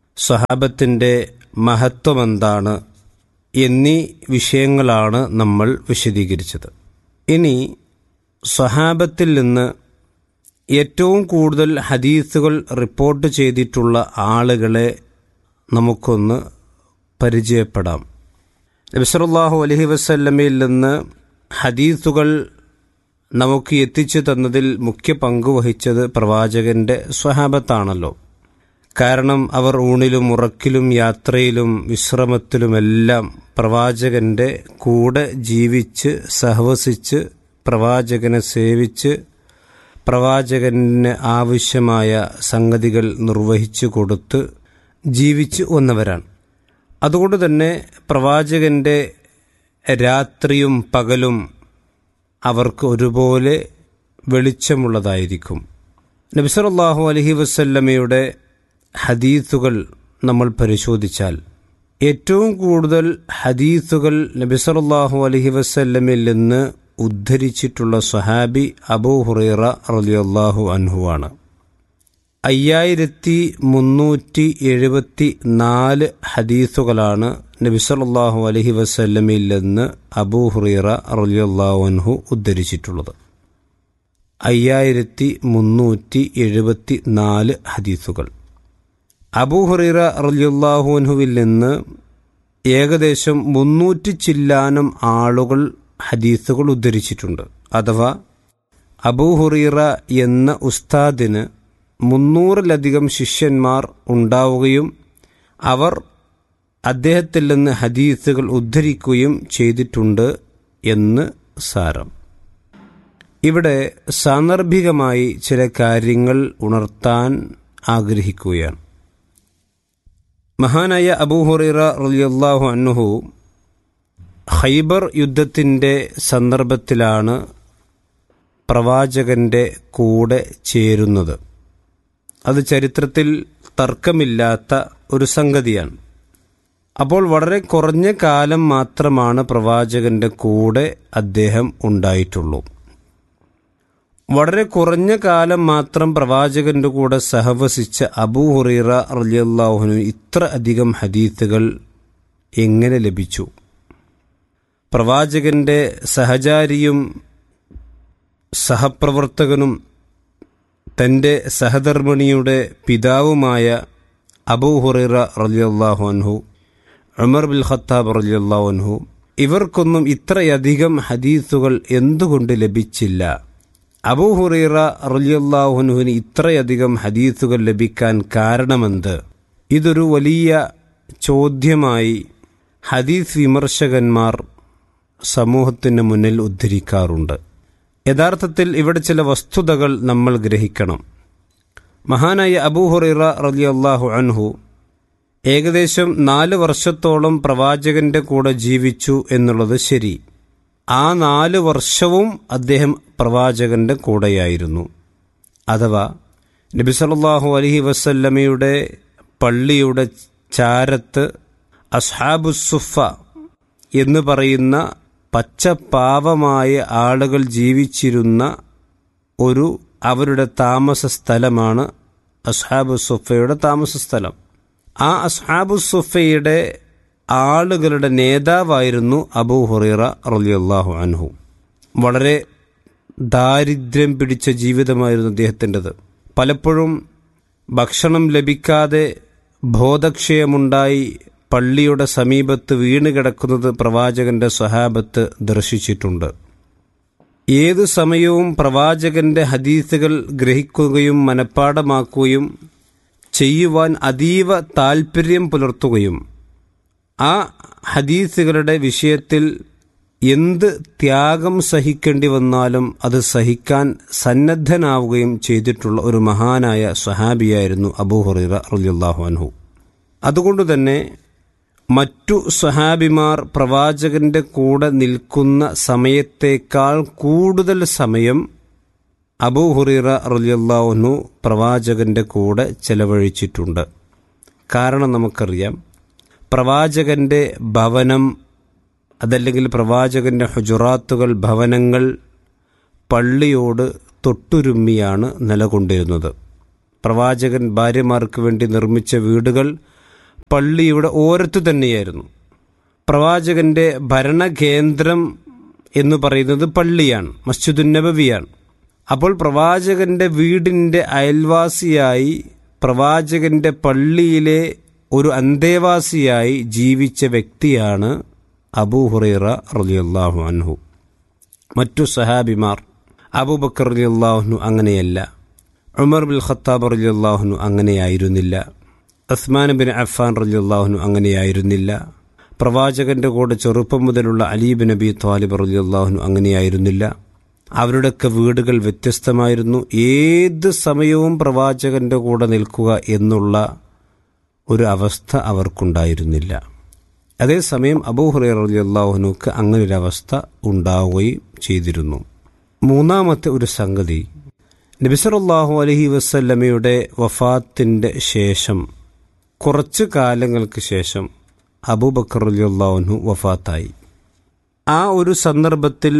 [SPEAKER 4] സ്വഹാബത്തിൻ്റെ മഹത്വമെന്താണ് എന്നീ വിഷയങ്ങളാണ് നമ്മൾ വിശദീകരിച്ചത് ഇനി സ്വഹാബത്തിൽ നിന്ന് ഏറ്റവും കൂടുതൽ ഹദീസുകൾ റിപ്പോർട്ട് ചെയ്തിട്ടുള്ള ആളുകളെ നമുക്കൊന്ന് പരിചയപ്പെടാം നബിസറുല്ലാഹു അലഹി വസല്ലമയിൽ നിന്ന് ഹദീസുകൾ നമുക്ക് എത്തിച്ചു തന്നതിൽ മുഖ്യ പങ്ക് വഹിച്ചത് പ്രവാചകന്റെ സ്വഹാബത്താണല്ലോ കാരണം അവർ ഊണിലും ഉറക്കിലും യാത്രയിലും വിശ്രമത്തിലുമെല്ലാം പ്രവാചകന്റെ കൂടെ ജീവിച്ച് സഹവസിച്ച് പ്രവാചകനെ സേവിച്ച് പ്രവാചകന് ആവശ്യമായ സംഗതികൾ നിർവഹിച്ചു കൊടുത്ത് ജീവിച്ചു വന്നവരാണ് അതുകൊണ്ട് തന്നെ പ്രവാചകന്റെ രാത്രിയും പകലും അവർക്ക് ഒരുപോലെ വെളിച്ചമുള്ളതായിരിക്കും നബിസറല്ലാഹു അലഹി വസല്ലമയുടെ ഹദീസുകൾ നമ്മൾ പരിശോധിച്ചാൽ ഏറ്റവും കൂടുതൽ ഹദീസുകൾ നബിസറല്ലാഹു അലഹി വസല്ലമിൽ നിന്ന് ഉദ്ധരിച്ചിട്ടുള്ള സ്വഹാബി അബൂ ഹുറൈറ റലിയല്ലാഹു അൻഹുവാണ് അയ്യായിരത്തി മുന്നൂറ്റി എഴുപത്തി നാല് ഹദീസുകളാണ് നബിസല്ലാഹു അലഹി വസല്ലമിൽ നിന്ന് അബൂ ഹുറൈറ റലിയല്ലാഹു അൻഹു ഉദ്ധരിച്ചിട്ടുള്ളത് അയ്യായിരത്തി മുന്നൂറ്റി എഴുപത്തി നാല് ഹദീസുകൾ അബൂ ഹുറൈറ റലിയല്ലാഹു അൻഹുവിൽ നിന്ന് ഏകദേശം മുന്നൂറ്റി ചില്ലാനം ആളുകൾ ഹദീസുകൾ ഉദ്ധരിച്ചിട്ടുണ്ട് അഥവാ അബൂ ഹുറൈറ എന്ന ഉസ്താദിന് മുന്നൂറിലധികം ശിഷ്യന്മാർ ഉണ്ടാവുകയും അവർ അദ്ദേഹത്തിൽ നിന്ന് ഹദീസുകൾ ഉദ്ധരിക്കുകയും ചെയ്തിട്ടുണ്ട് എന്ന് സാരം ഇവിടെ സാന്ദർഭികമായി ചില കാര്യങ്ങൾ ഉണർത്താൻ ആഗ്രഹിക്കുകയാണ് മഹാനായ അബൂഹുറൈറ റലിയല്ലാഹു അന്നുഹു ഖൈബർ യുദ്ധത്തിൻ്റെ സന്ദർഭത്തിലാണ് പ്രവാചകന്റെ കൂടെ ചേരുന്നത് അത് ചരിത്രത്തിൽ തർക്കമില്ലാത്ത ഒരു സംഗതിയാണ് അപ്പോൾ വളരെ കുറഞ്ഞ കാലം മാത്രമാണ് പ്രവാചകന്റെ കൂടെ അദ്ദേഹം ഉണ്ടായിട്ടുള്ളൂ വളരെ കുറഞ്ഞ കാലം മാത്രം പ്രവാചകന്റെ കൂടെ സഹവസിച്ച അബൂ ഹുറൈറ റലിയല്ലാഹുനു ഇത്ര അധികം ഹദീത്തുകൾ എങ്ങനെ ലഭിച്ചു പ്രവാചകന്റെ സഹചാരിയും സഹപ്രവർത്തകനും തൻ്റെ സഹധർമ്മിണിയുടെ പിതാവുമായ അബൂ ഹുറൈറ റലിയല്ലാഹു അൻഹു ഉമർ ബിൽ ഖത്താബ് റലിയല്ലാഹു അൻഹു ഇവർക്കൊന്നും ഇത്രയധികം ഹദീസുകൾ എന്തുകൊണ്ട് ലഭിച്ചില്ല അബൂ ഹുറൈറ റലിയല്ലാഹുനുവിന് ഇത്രയധികം ഹദീസുകൾ ലഭിക്കാൻ കാരണമെന്ത് ഇതൊരു വലിയ ചോദ്യമായി ഹദീസ് വിമർശകന്മാർ സമൂഹത്തിന് മുന്നിൽ ഉദ്ധരിക്കാറുണ്ട് യഥാർത്ഥത്തിൽ ഇവിടെ ചില വസ്തുതകൾ നമ്മൾ ഗ്രഹിക്കണം മഹാനായ അബൂ ഹുറൈറ റലിയല്ലാഹു അൻഹു ഏകദേശം നാല് വർഷത്തോളം പ്രവാചകന്റെ കൂടെ ജീവിച്ചു എന്നുള്ളത് ശരി ആ നാല് വർഷവും അദ്ദേഹം പ്രവാചകന്റെ കൂടെയായിരുന്നു അഥവാ നബി സല്ലല്ലാഹു അലൈഹി വസല്ലമയുടെ പള്ളിയുടെ ചാരത്ത് അസ്ഹാബുസുഫ എന്ന് പറയുന്ന പച്ചപ്പാവമായ ആളുകൾ ജീവിച്ചിരുന്ന ഒരു അവരുടെ താമസ സ്ഥലമാണ് അസ്ഹാബു സുഫയുടെ താമസ സ്ഥലം ആ അസ്ഹാബു സുഫയുടെ ആളുകളുടെ നേതാവായിരുന്നു അബൂ ഹുറൈറ റളിയല്ലാഹു അൻഹു വളരെ ദാരിദ്ര്യം പിടിച്ച ജീവിതമായിരുന്നു അദ്ദേഹത്തിൻ്റെത് പലപ്പോഴും ഭക്ഷണം ലഭിക്കാതെ ബോധക്ഷയമുണ്ടായി പള്ളിയുടെ സമീപത്ത് വീണ് കിടക്കുന്നത് പ്രവാചകന്റെ സ്വഹാബത്ത് ദർശിച്ചിട്ടുണ്ട് ഏതു സമയവും പ്രവാചകന്റെ ഹദീസുകൾ ഗ്രഹിക്കുകയും മനഃപ്പാടമാക്കുകയും ചെയ്യുവാൻ അതീവ താൽപ്പര്യം പുലർത്തുകയും ആ ഹദീസുകളുടെ വിഷയത്തിൽ എന്ത് ത്യാഗം സഹിക്കേണ്ടി വന്നാലും അത് സഹിക്കാൻ സന്നദ്ധനാവുകയും ചെയ്തിട്ടുള്ള ഒരു മഹാനായ സ്വഹാബിയായിരുന്നു അബൂ ഹുറൈറ റളിയല്ലാഹു അൻഹു അതുകൊണ്ട് തന്നെ മറ്റു സ്വഹാബിമാർ പ്രവാചകന്റെ കൂടെ നിൽക്കുന്ന സമയത്തേക്കാൾ കൂടുതൽ സമയം അബൂ ഹുറൈറ റളിയല്ലാഹു പ്രവാചകന്റെ കൂടെ ചെലവഴിച്ചിട്ടുണ്ട് കാരണം നമുക്കറിയാം പ്രവാചകന്റെ ഭവനം അതല്ലെങ്കിൽ പ്രവാചകന്റെ ഹുജുറാത്തുകൾ ഭവനങ്ങൾ പള്ളിയോട് തൊട്ടുരുമ്മിയാണ് നിലകൊണ്ടിരുന്നത് പ്രവാചകൻ ഭാര്യമാർക്ക് വേണ്ടി നിർമ്മിച്ച വീടുകൾ പള്ളിയുടെ ഓരത്തു തന്നെയായിരുന്നു പ്രവാചകന്റെ ഭരണകേന്ദ്രം എന്ന് പറയുന്നത് പള്ളിയാണ് മസ്ജിദുൻ നബവിയാണ് അപ്പോൾ പ്രവാചകന്റെ വീടിൻ്റെ അയൽവാസിയായി പ്രവാചകന്റെ പള്ളിയിലെ ഒരു അന്തേവാസിയായി ജീവിച്ച വ്യക്തിയാണ് അബൂ ഹുറൈറ റളിയല്ലാഹു അൻഹു മറ്റു സഹാബിമാർ അബൂബക്കർ റളിയല്ലാഹു അങ്ങനെയല്ല ഉമർ ബിൻ ഖത്താബ് റളിയല്ലാഹു അങ്ങനെയായിരുന്നില്ല ഉസ്മാൻ ബിൻ അഫ്ഫാൻ റളിയല്ലാഹു അങ്ങനെയായിരുന്നില്ല പ്രവാചകന്റെ കൂടെ ചെറുപ്പം മുതലുള്ള അലീബ് നബി ത്വാലിബ് റളിയല്ലാഹു അങ്ങനെയായിരുന്നില്ല അവരുടെയൊക്കെ വീടുകൾ വ്യത്യസ്തമായിരുന്നു ഏത് സമയവും പ്രവാചകന്റെ കൂടെ നിൽക്കുക എന്നുള്ള ഒരു അവസ്ഥ അവർക്കുണ്ടായിരുന്നില്ല അതേസമയം അബൂഹുറൈർ റളിയല്ലാഹുനുക്ക് അങ്ങനെ ഒരു അവസ്ഥ ഉണ്ടാവുകയും ചെയ്തിരുന്നു മൂന്നാമത്തെ ഒരു സംഗതി നബിസറല്ലാഹു അലഹി വസല്ലമയുടെ വഫാത്തിൻ്റെ ശേഷം കുറച്ച് കാലങ്ങൾക്ക് ശേഷം അബൂബക്കർ റളിയല്ലാഹുനു വഫാത്തായി ആ ഒരു സന്ദർഭത്തിൽ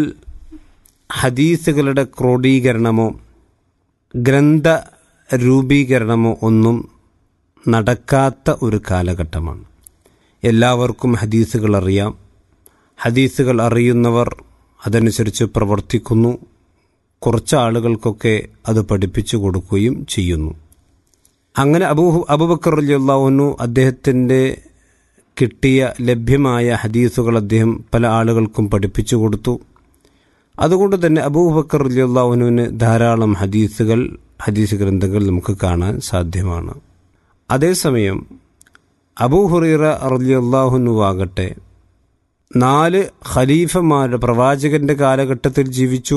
[SPEAKER 4] ഹദീസുകളുടെ ക്രോഡീകരണമോ ഗ്രന്ഥ രൂപീകരണമോ ഒന്നും നടക്കാത്ത ഒരു കാലഘട്ടമാണ് എല്ലാവർക്കും ഹദീസുകൾ അറിയാം ഹദീസുകൾ അറിയുന്നവർ അതനുസരിച്ച് പ്രവർത്തിക്കുന്നു കുറച്ച് ആളുകൾക്കൊക്കെ അത് പഠിപ്പിച്ചു കൊടുക്കുകയും ചെയ്യുന്നു അങ്ങനെ അബൂ അബുബക്കർ അലിയുള്ളാഹുനു അദ്ദേഹത്തിൻ്റെ കിട്ടിയ ലഭ്യമായ ഹദീസുകൾ അദ്ദേഹം പല ആളുകൾക്കും പഠിപ്പിച്ചു കൊടുത്തു അതുകൊണ്ട് തന്നെ അബൂബക്കർ അലിയുള്ളാഹുനുവിന് ധാരാളം ഹദീസുകൾ ഹദീസ് ഗ്രന്ഥങ്ങൾ നമുക്ക് കാണാൻ സാധ്യമാണ് അതേസമയം അബൂഹുറീറ അറലിയല്ലാഹുനുവാകട്ടെ നാല് ഖലീഫമാരുടെ പ്രവാചകന്റെ കാലഘട്ടത്തിൽ ജീവിച്ചു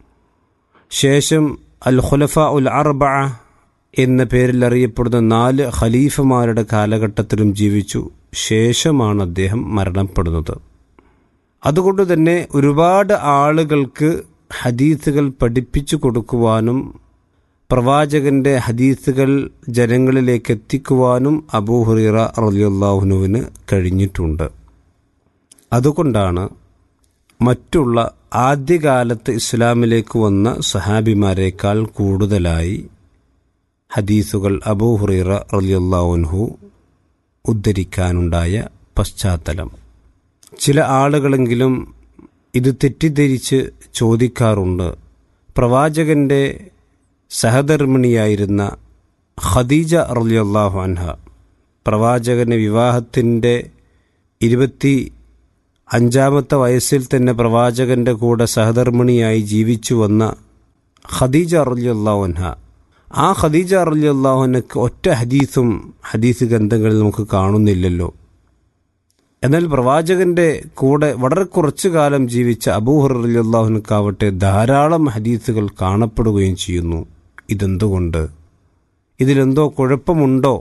[SPEAKER 4] ശേഷം അൽ ഖുലഫ ഉൽ അർബ എന്ന പേരിൽ അറിയപ്പെടുന്ന നാല് ഖലീഫമാരുടെ കാലഘട്ടത്തിലും ജീവിച്ചു ശേഷമാണ് അദ്ദേഹം മരണപ്പെടുന്നത് അതുകൊണ്ട് തന്നെ ഒരുപാട് ആളുകൾക്ക് ഹദീസുകൾ പഠിപ്പിച്ചു കൊടുക്കുവാനും പ്രവാചകന്റെ ഹദീസുകൾ ജനങ്ങളിലേക്ക് എത്തിക്കുവാനും അബൂഹുറീറ റലിയുല്ലാഹുനുവിന് കഴിഞ്ഞിട്ടുണ്ട് അതുകൊണ്ടാണ് മറ്റുള്ള ആദ്യകാലത്ത് ഇസ്ലാമിലേക്ക് വന്ന സഹാബിമാരെക്കാൾ കൂടുതലായി ഹദീസുകൾ അബൂഹുറീറ റലിയുല്ലാഹുൻഹു ഉദ്ധരിക്കാനുണ്ടായ പശ്ചാത്തലം ചില ആളുകളെങ്കിലും ഇത് തെറ്റിദ്ധരിച്ച് ചോദിക്കാറുണ്ട് പ്രവാചകന്റെ സഹധർമ്മിണിയായിരുന്ന ഖദീജ റളിയല്ലാഹു അൻഹ പ്രവാചകന്റെ വിവാഹത്തിൻ്റെ ഇരുപത്തി അഞ്ചാമത്തെ വയസ്സിൽ തന്നെ പ്രവാചകന്റെ കൂടെ സഹധർമ്മിണിയായി ജീവിച്ചു വന്ന ഖദീജ റളിയല്ലാഹു അൻഹ ആ ഖദീജ റളിയല്ലാഹുനക്ക് ഒറ്റ ഹദീസും ഹദീസ് ഗ്രന്ഥങ്ങളിൽ നമുക്ക് കാണുന്നില്ലല്ലോ എന്നാൽ പ്രവാചകന്റെ കൂടെ വളരെ കുറച്ചു കാലം ജീവിച്ച അബൂഹർ റളിയല്ലാഹുനക്കാവട്ടെ ധാരാളം ഹദീസുകൾ കാണപ്പെടുകയും ചെയ്യുന്നു ഇതെന്തുകൊണ്ട് ഇതിലെന്തോ കുഴപ്പമുണ്ടോ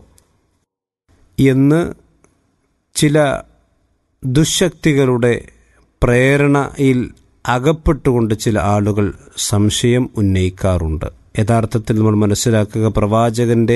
[SPEAKER 4] എന്ന് ചില ദുശക്തികളുടെ പ്രേരണയിൽ അകപ്പെട്ടുകൊണ്ട് ചില ആളുകൾ സംശയം ഉന്നയിക്കാറുണ്ട് യഥാർത്ഥത്തിൽ നമ്മൾ മനസ്സിലാക്കുക പ്രവാചകന്റെ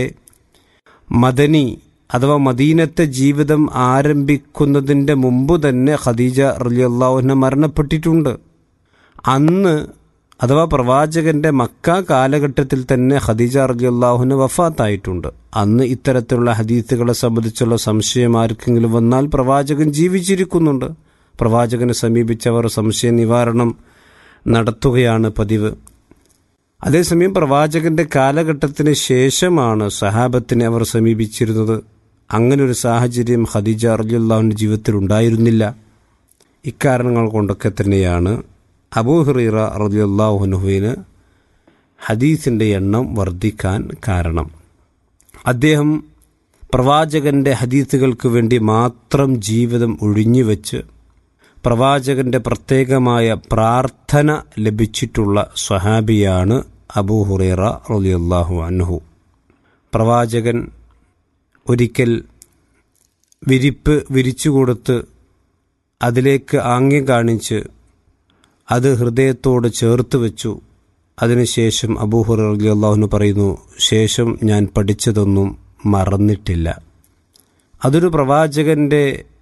[SPEAKER 4] മദനി അഥവാ മദീനത്തെ ജീവിതം ആരംഭിക്കുന്നതിൻ്റെ മുമ്പ് തന്നെ ഖദീജ റലിയല്ലാഹുന മരണപ്പെട്ടിട്ടുണ്ട് അന്ന് അഥവാ പ്രവാചകന്റെ മക്ക കാലഘട്ടത്തിൽ തന്നെ ഖദീജ റലിയല്ലാഹുന വഫാത്തായിട്ടുണ്ട് അന്ന് ഇത്തരത്തിലുള്ള ഹദീസുകളെ സംബന്ധിച്ചുള്ള സംശയം ആർക്കെങ്കിലും വന്നാൽ പ്രവാചകൻ ജീവിച്ചിരിക്കുന്നുണ്ട് പ്രവാചകനെ സമീപിച്ചവർ സംശയ നിവാരണം നടത്തുകയാണ് പതിവ് അതേസമയം പ്രവാചകന്റെ കാലഘട്ടത്തിന് ശേഷമാണ് സഹാബത്തിനെ അവർ സമീപിച്ചിരുന്നത് അങ്ങനെ ഒരു സാഹചര്യം ഖദീജ റലിയുള്ളാഹുവിൻ്റെ ജീവിതത്തിൽ ഉണ്ടായിരുന്നില്ല ഇക്കാരണങ്ങൾ കൊണ്ടൊക്കെ തന്നെയാണ് അബൂഹറീറ റലിയുള്ളാഹുനുഹുവിന് ഹദീസിൻ്റെ എണ്ണം വർദ്ധിക്കാൻ കാരണം അദ്ദേഹം പ്രവാചകന്റെ ഹദീസുകൾക്ക് വേണ്ടി മാത്രം ജീവിതം ഒഴിഞ്ഞുവെച്ച് പ്രവാചകന്റെ പ്രത്യേകമായ പ്രാർത്ഥന ലഭിച്ചിട്ടുള്ള സ്വഹാബിയാണ് അബൂഹുറേറ റളിയല്ലാഹു അൻഹു പ്രവാചകൻ ഒരിക്കൽ വിരിപ്പ് വിരിച്ചു കൊടുത്ത് അതിലേക്ക് ആംഗ്യം കാണിച്ച് അത് ഹൃദയത്തോട് ചേർത്ത് വെച്ചു അതിനുശേഷം അബൂഹുർ റളിയല്ലാഹുവിന് പറയുന്നു ശേഷം ഞാൻ പഠിച്ചതൊന്നും മറന്നിട്ടില്ല അതൊരു പ്രവാചകന്റെ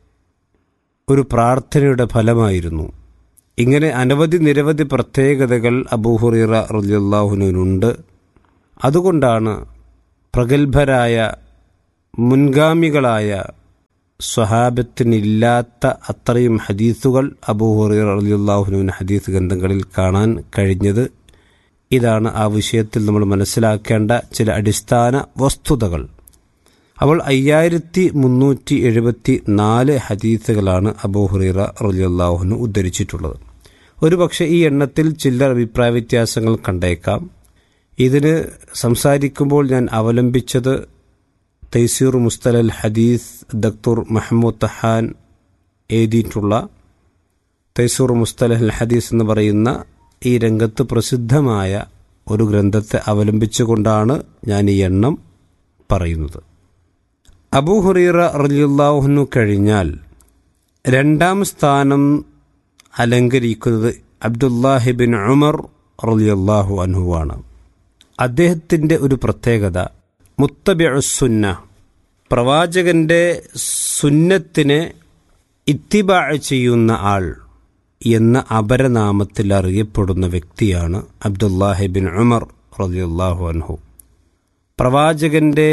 [SPEAKER 4] ഒരു പ്രാർത്ഥനയുടെ ഫലമായിരുന്നു ഇങ്ങനെ അനവധി നിരവധി പ്രത്യേകതകൾ അബൂഹുറീറ റലിയല്ലാഹുനുണ്ട് അതുകൊണ്ടാണ് പ്രഗത്ഭരായ മുൻഗാമികളായ സ്വഹാബത്തിനില്ലാത്ത അത്രയും ഹദീസുകൾ അബൂ ഹുറൈറ റളിയല്ലാഹുവിന് ഹദീസ് ഗ്രന്ഥങ്ങളിൽ കാണാൻ കഴിഞ്ഞത് ഇതാണ് ആ വിഷയത്തിൽ നമ്മൾ മനസ്സിലാക്കേണ്ട ചില അടിസ്ഥാന വസ്തുതകൾ അവൾ അയ്യായിരത്തി മുന്നൂറ്റി എഴുപത്തി നാല് ഹദീസുകളാണ് അബൂ ഹുറൈറ റളിയല്ലാഹുവിന് ഉദ്ധരിച്ചിട്ടുള്ളത് ഒരുപക്ഷെ ഈ എണ്ണത്തിൽ ചില്ലർ അഭിപ്രായ വ്യത്യാസങ്ങൾ കണ്ടേക്കാം ഇതിന് സംസാരിക്കുമ്പോൾ ഞാൻ അവലംബിച്ചത് തൈസീർ മുസ്തലൽ ഹദീസ് ദക്തൂർ മഹമ്മൂദ് തഹാൻ എഴുതിയിട്ടുള്ള തൈസൂർ മുസ്തലഹൽ ഹദീസ് എന്ന് പറയുന്ന ഈ രംഗത്ത് പ്രസിദ്ധമായ ഒരു ഗ്രന്ഥത്തെ അവലംബിച്ചുകൊണ്ടാണ് ഞാൻ ഈ എണ്ണം പറയുന്നത് അബൂ ഹുറീറ റലിയുല്ലാഹുനു കഴിഞ്ഞാൽ രണ്ടാം സ്ഥാനം അലങ്കരിക്കുന്നത് അബ്ദുല്ലാഹിബിൻ ഉമർ റലിയല്ലാഹു അൻഹുവാണ് അദ്ദേഹത്തിൻ്റെ ഒരു പ്രത്യേകത മുത്തബിഅസുന്ന പ്രവാചകന്റെ സുന്നത്തിനെ ഇത്തിബാ ചെയ്യുന്ന ആൾ എന്ന അപരനാമത്തിൽ അറിയപ്പെടുന്ന വ്യക്തിയാണ് അബ്ദുല്ലാഹിബിൻ ഉമർ റലിയല്ലാഹു അൻഹു പ്രവാചകന്റെ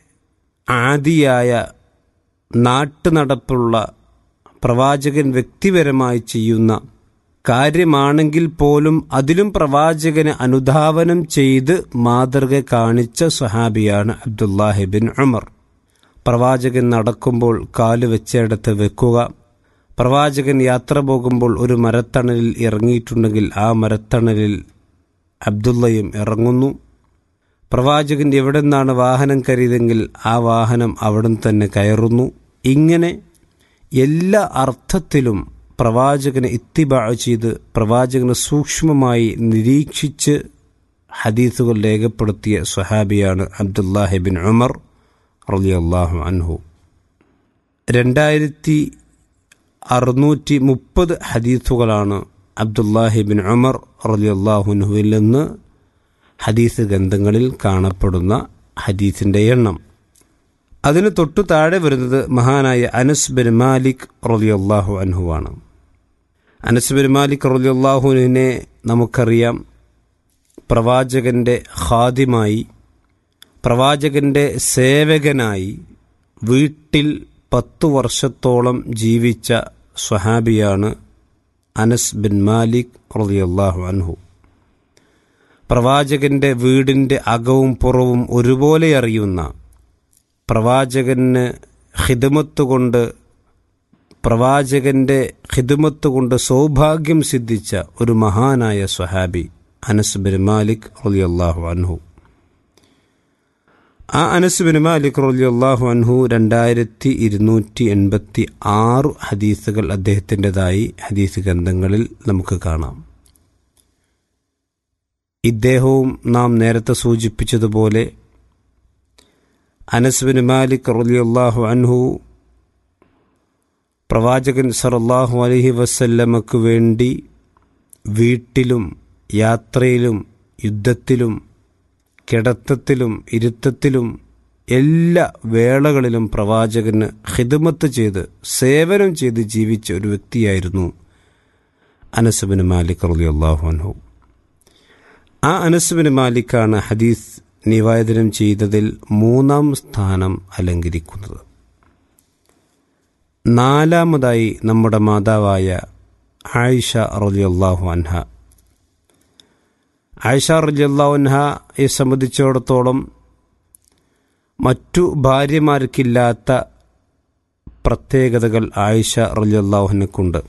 [SPEAKER 4] ആദിയായ നാട്ടുനടപ്പുള്ള പ്രവാചകൻ വ്യക്തിപരമായി ചെയ്യുന്ന കാര്യമാണെങ്കിൽ പോലും അതിലും പ്രവാചകനെ അനുധാവനം ചെയ്ത് മാതൃക കാണിച്ച സ്വഹാബിയാണ് അബ്ദുല്ലാഹിബിൻ ഉമർ പ്രവാചകൻ നടക്കുമ്പോൾ കാല് വെച്ചിടത്ത് വെക്കുക പ്രവാചകൻ യാത്ര പോകുമ്പോൾ ഒരു മരത്തണലിൽ ഇറങ്ങിയിട്ടുണ്ടെങ്കിൽ ആ മരത്തണലിൽ അബ്ദുള്ളയും ഇറങ്ങുന്നു പ്രവാചകൻ എവിടെ നിന്നാണ് വാഹനം കരുതെങ്കിൽ ആ വാഹനം അവിടെ തന്നെ കയറുന്നു ഇങ്ങനെ എല്ലാ അർത്ഥത്തിലും പ്രവാചകനെ ഇത്തിബാ ചെയ്ത് പ്രവാചകനെ സൂക്ഷ്മമായി നിരീക്ഷിച്ച് ഹദീസുകൾ രേഖപ്പെടുത്തിയ സ്വഹാബിയാണ് അബ്ദുല്ലാഹിബിൻ ഉമർ റളിയല്ലാഹു അൻഹു രണ്ടായിരത്തി അറുന്നൂറ്റി മുപ്പത് ഹദീസുകളാണ് അബ്ദുല്ലാഹിബിൻ ഉമർ റളിയല്ലാഹുനുഹുവിൽ നിന്ന് ഹദീസ് ഗ്രന്ഥങ്ങളിൽ കാണപ്പെടുന്ന ഹദീസിൻ്റെ എണ്ണം അതിന് തൊട്ടു താഴെ വരുന്നത് മഹാനായ അനസ് ബിൻ മാലിക് റളിയല്ലാഹു അൻഹുവാണ് അനസ് ബിൻ മാലിക് റളിയല്ലാഹുവിനെ നമുക്കറിയാം പ്രവാചകന്റെ ഖാദിമായി പ്രവാചകന്റെ സേവകനായി വീട്ടിൽ പത്തു വർഷത്തോളം ജീവിച്ച സ്വഹാബിയാണ് അനസ് ബിൻ മാലിക് റളിയല്ലാഹു അൻഹു പ്രവാചകന്റെ വീടിൻ്റെ അകവും പുറവും ഒരുപോലെ അറിയുന്ന പ്രവാചകന് ഹിദമത്ത് കൊണ്ട് പ്രവാചകന്റെ ഹിദമത്ത് കൊണ്ട് സൗഭാഗ്യം സിദ്ധിച്ച ഒരു മഹാനായ സ്വഹാബി അനസ് ബിൻ മാലിക് റളിയല്ലാഹു അൻഹു ആ അനസ് ബിൻ മാലിക് റളിയല്ലാഹു അൻഹു രണ്ടായിരത്തി ഇരുന്നൂറ്റി എൺപത്തി ആറ് ഹദീസുകൾ അദ്ദേഹത്തിൻ്റെതായി ഹദീസ് ഗ്രന്ഥങ്ങളിൽ നമുക്ക് കാണാം ഇദ്ദേഹവും നാം നേരത്തെ സൂചിപ്പിച്ചതുപോലെ അനസ് ബിൻ മാലിക് റളിയല്ലാഹു അൻഹു പ്രവാചകൻ സറല്ലാഹു അലഹി വസല്ലമക്ക് വേണ്ടി വീട്ടിലും യാത്രയിലും യുദ്ധത്തിലും കിടത്തത്തിലും ഇരുത്തത്തിലും എല്ലാ വേളകളിലും പ്രവാചകന് ഹിദമത്ത് ചെയ്ത് സേവനം ചെയ്ത് ജീവിച്ച ഒരു വ്യക്തിയായിരുന്നു അനസുബിൻ മാലിക് റളിയല്ലാഹു അൻഹു ആ അനസുബിൻ മാലിക്കാണ് ഹദീസ് നിവേദനം ചെയ്തതിൽ മൂന്നാം സ്ഥാനം അലങ്കരിക്കുന്നത് നാലാമതായി നമ്മുടെ മാതാവായ ആയിഷ റളിയല്ലാഹു അൻഹ ആയിഷ റളിയല്ലാഹു അൻഹയെ സംബന്ധിച്ചിടത്തോളം മറ്റു ഭാര്യമാർക്കില്ലാത്ത പ്രത്യേകതകൾ ആയിഷ റളിയല്ലാഹുവിനെക്കുണ്ട്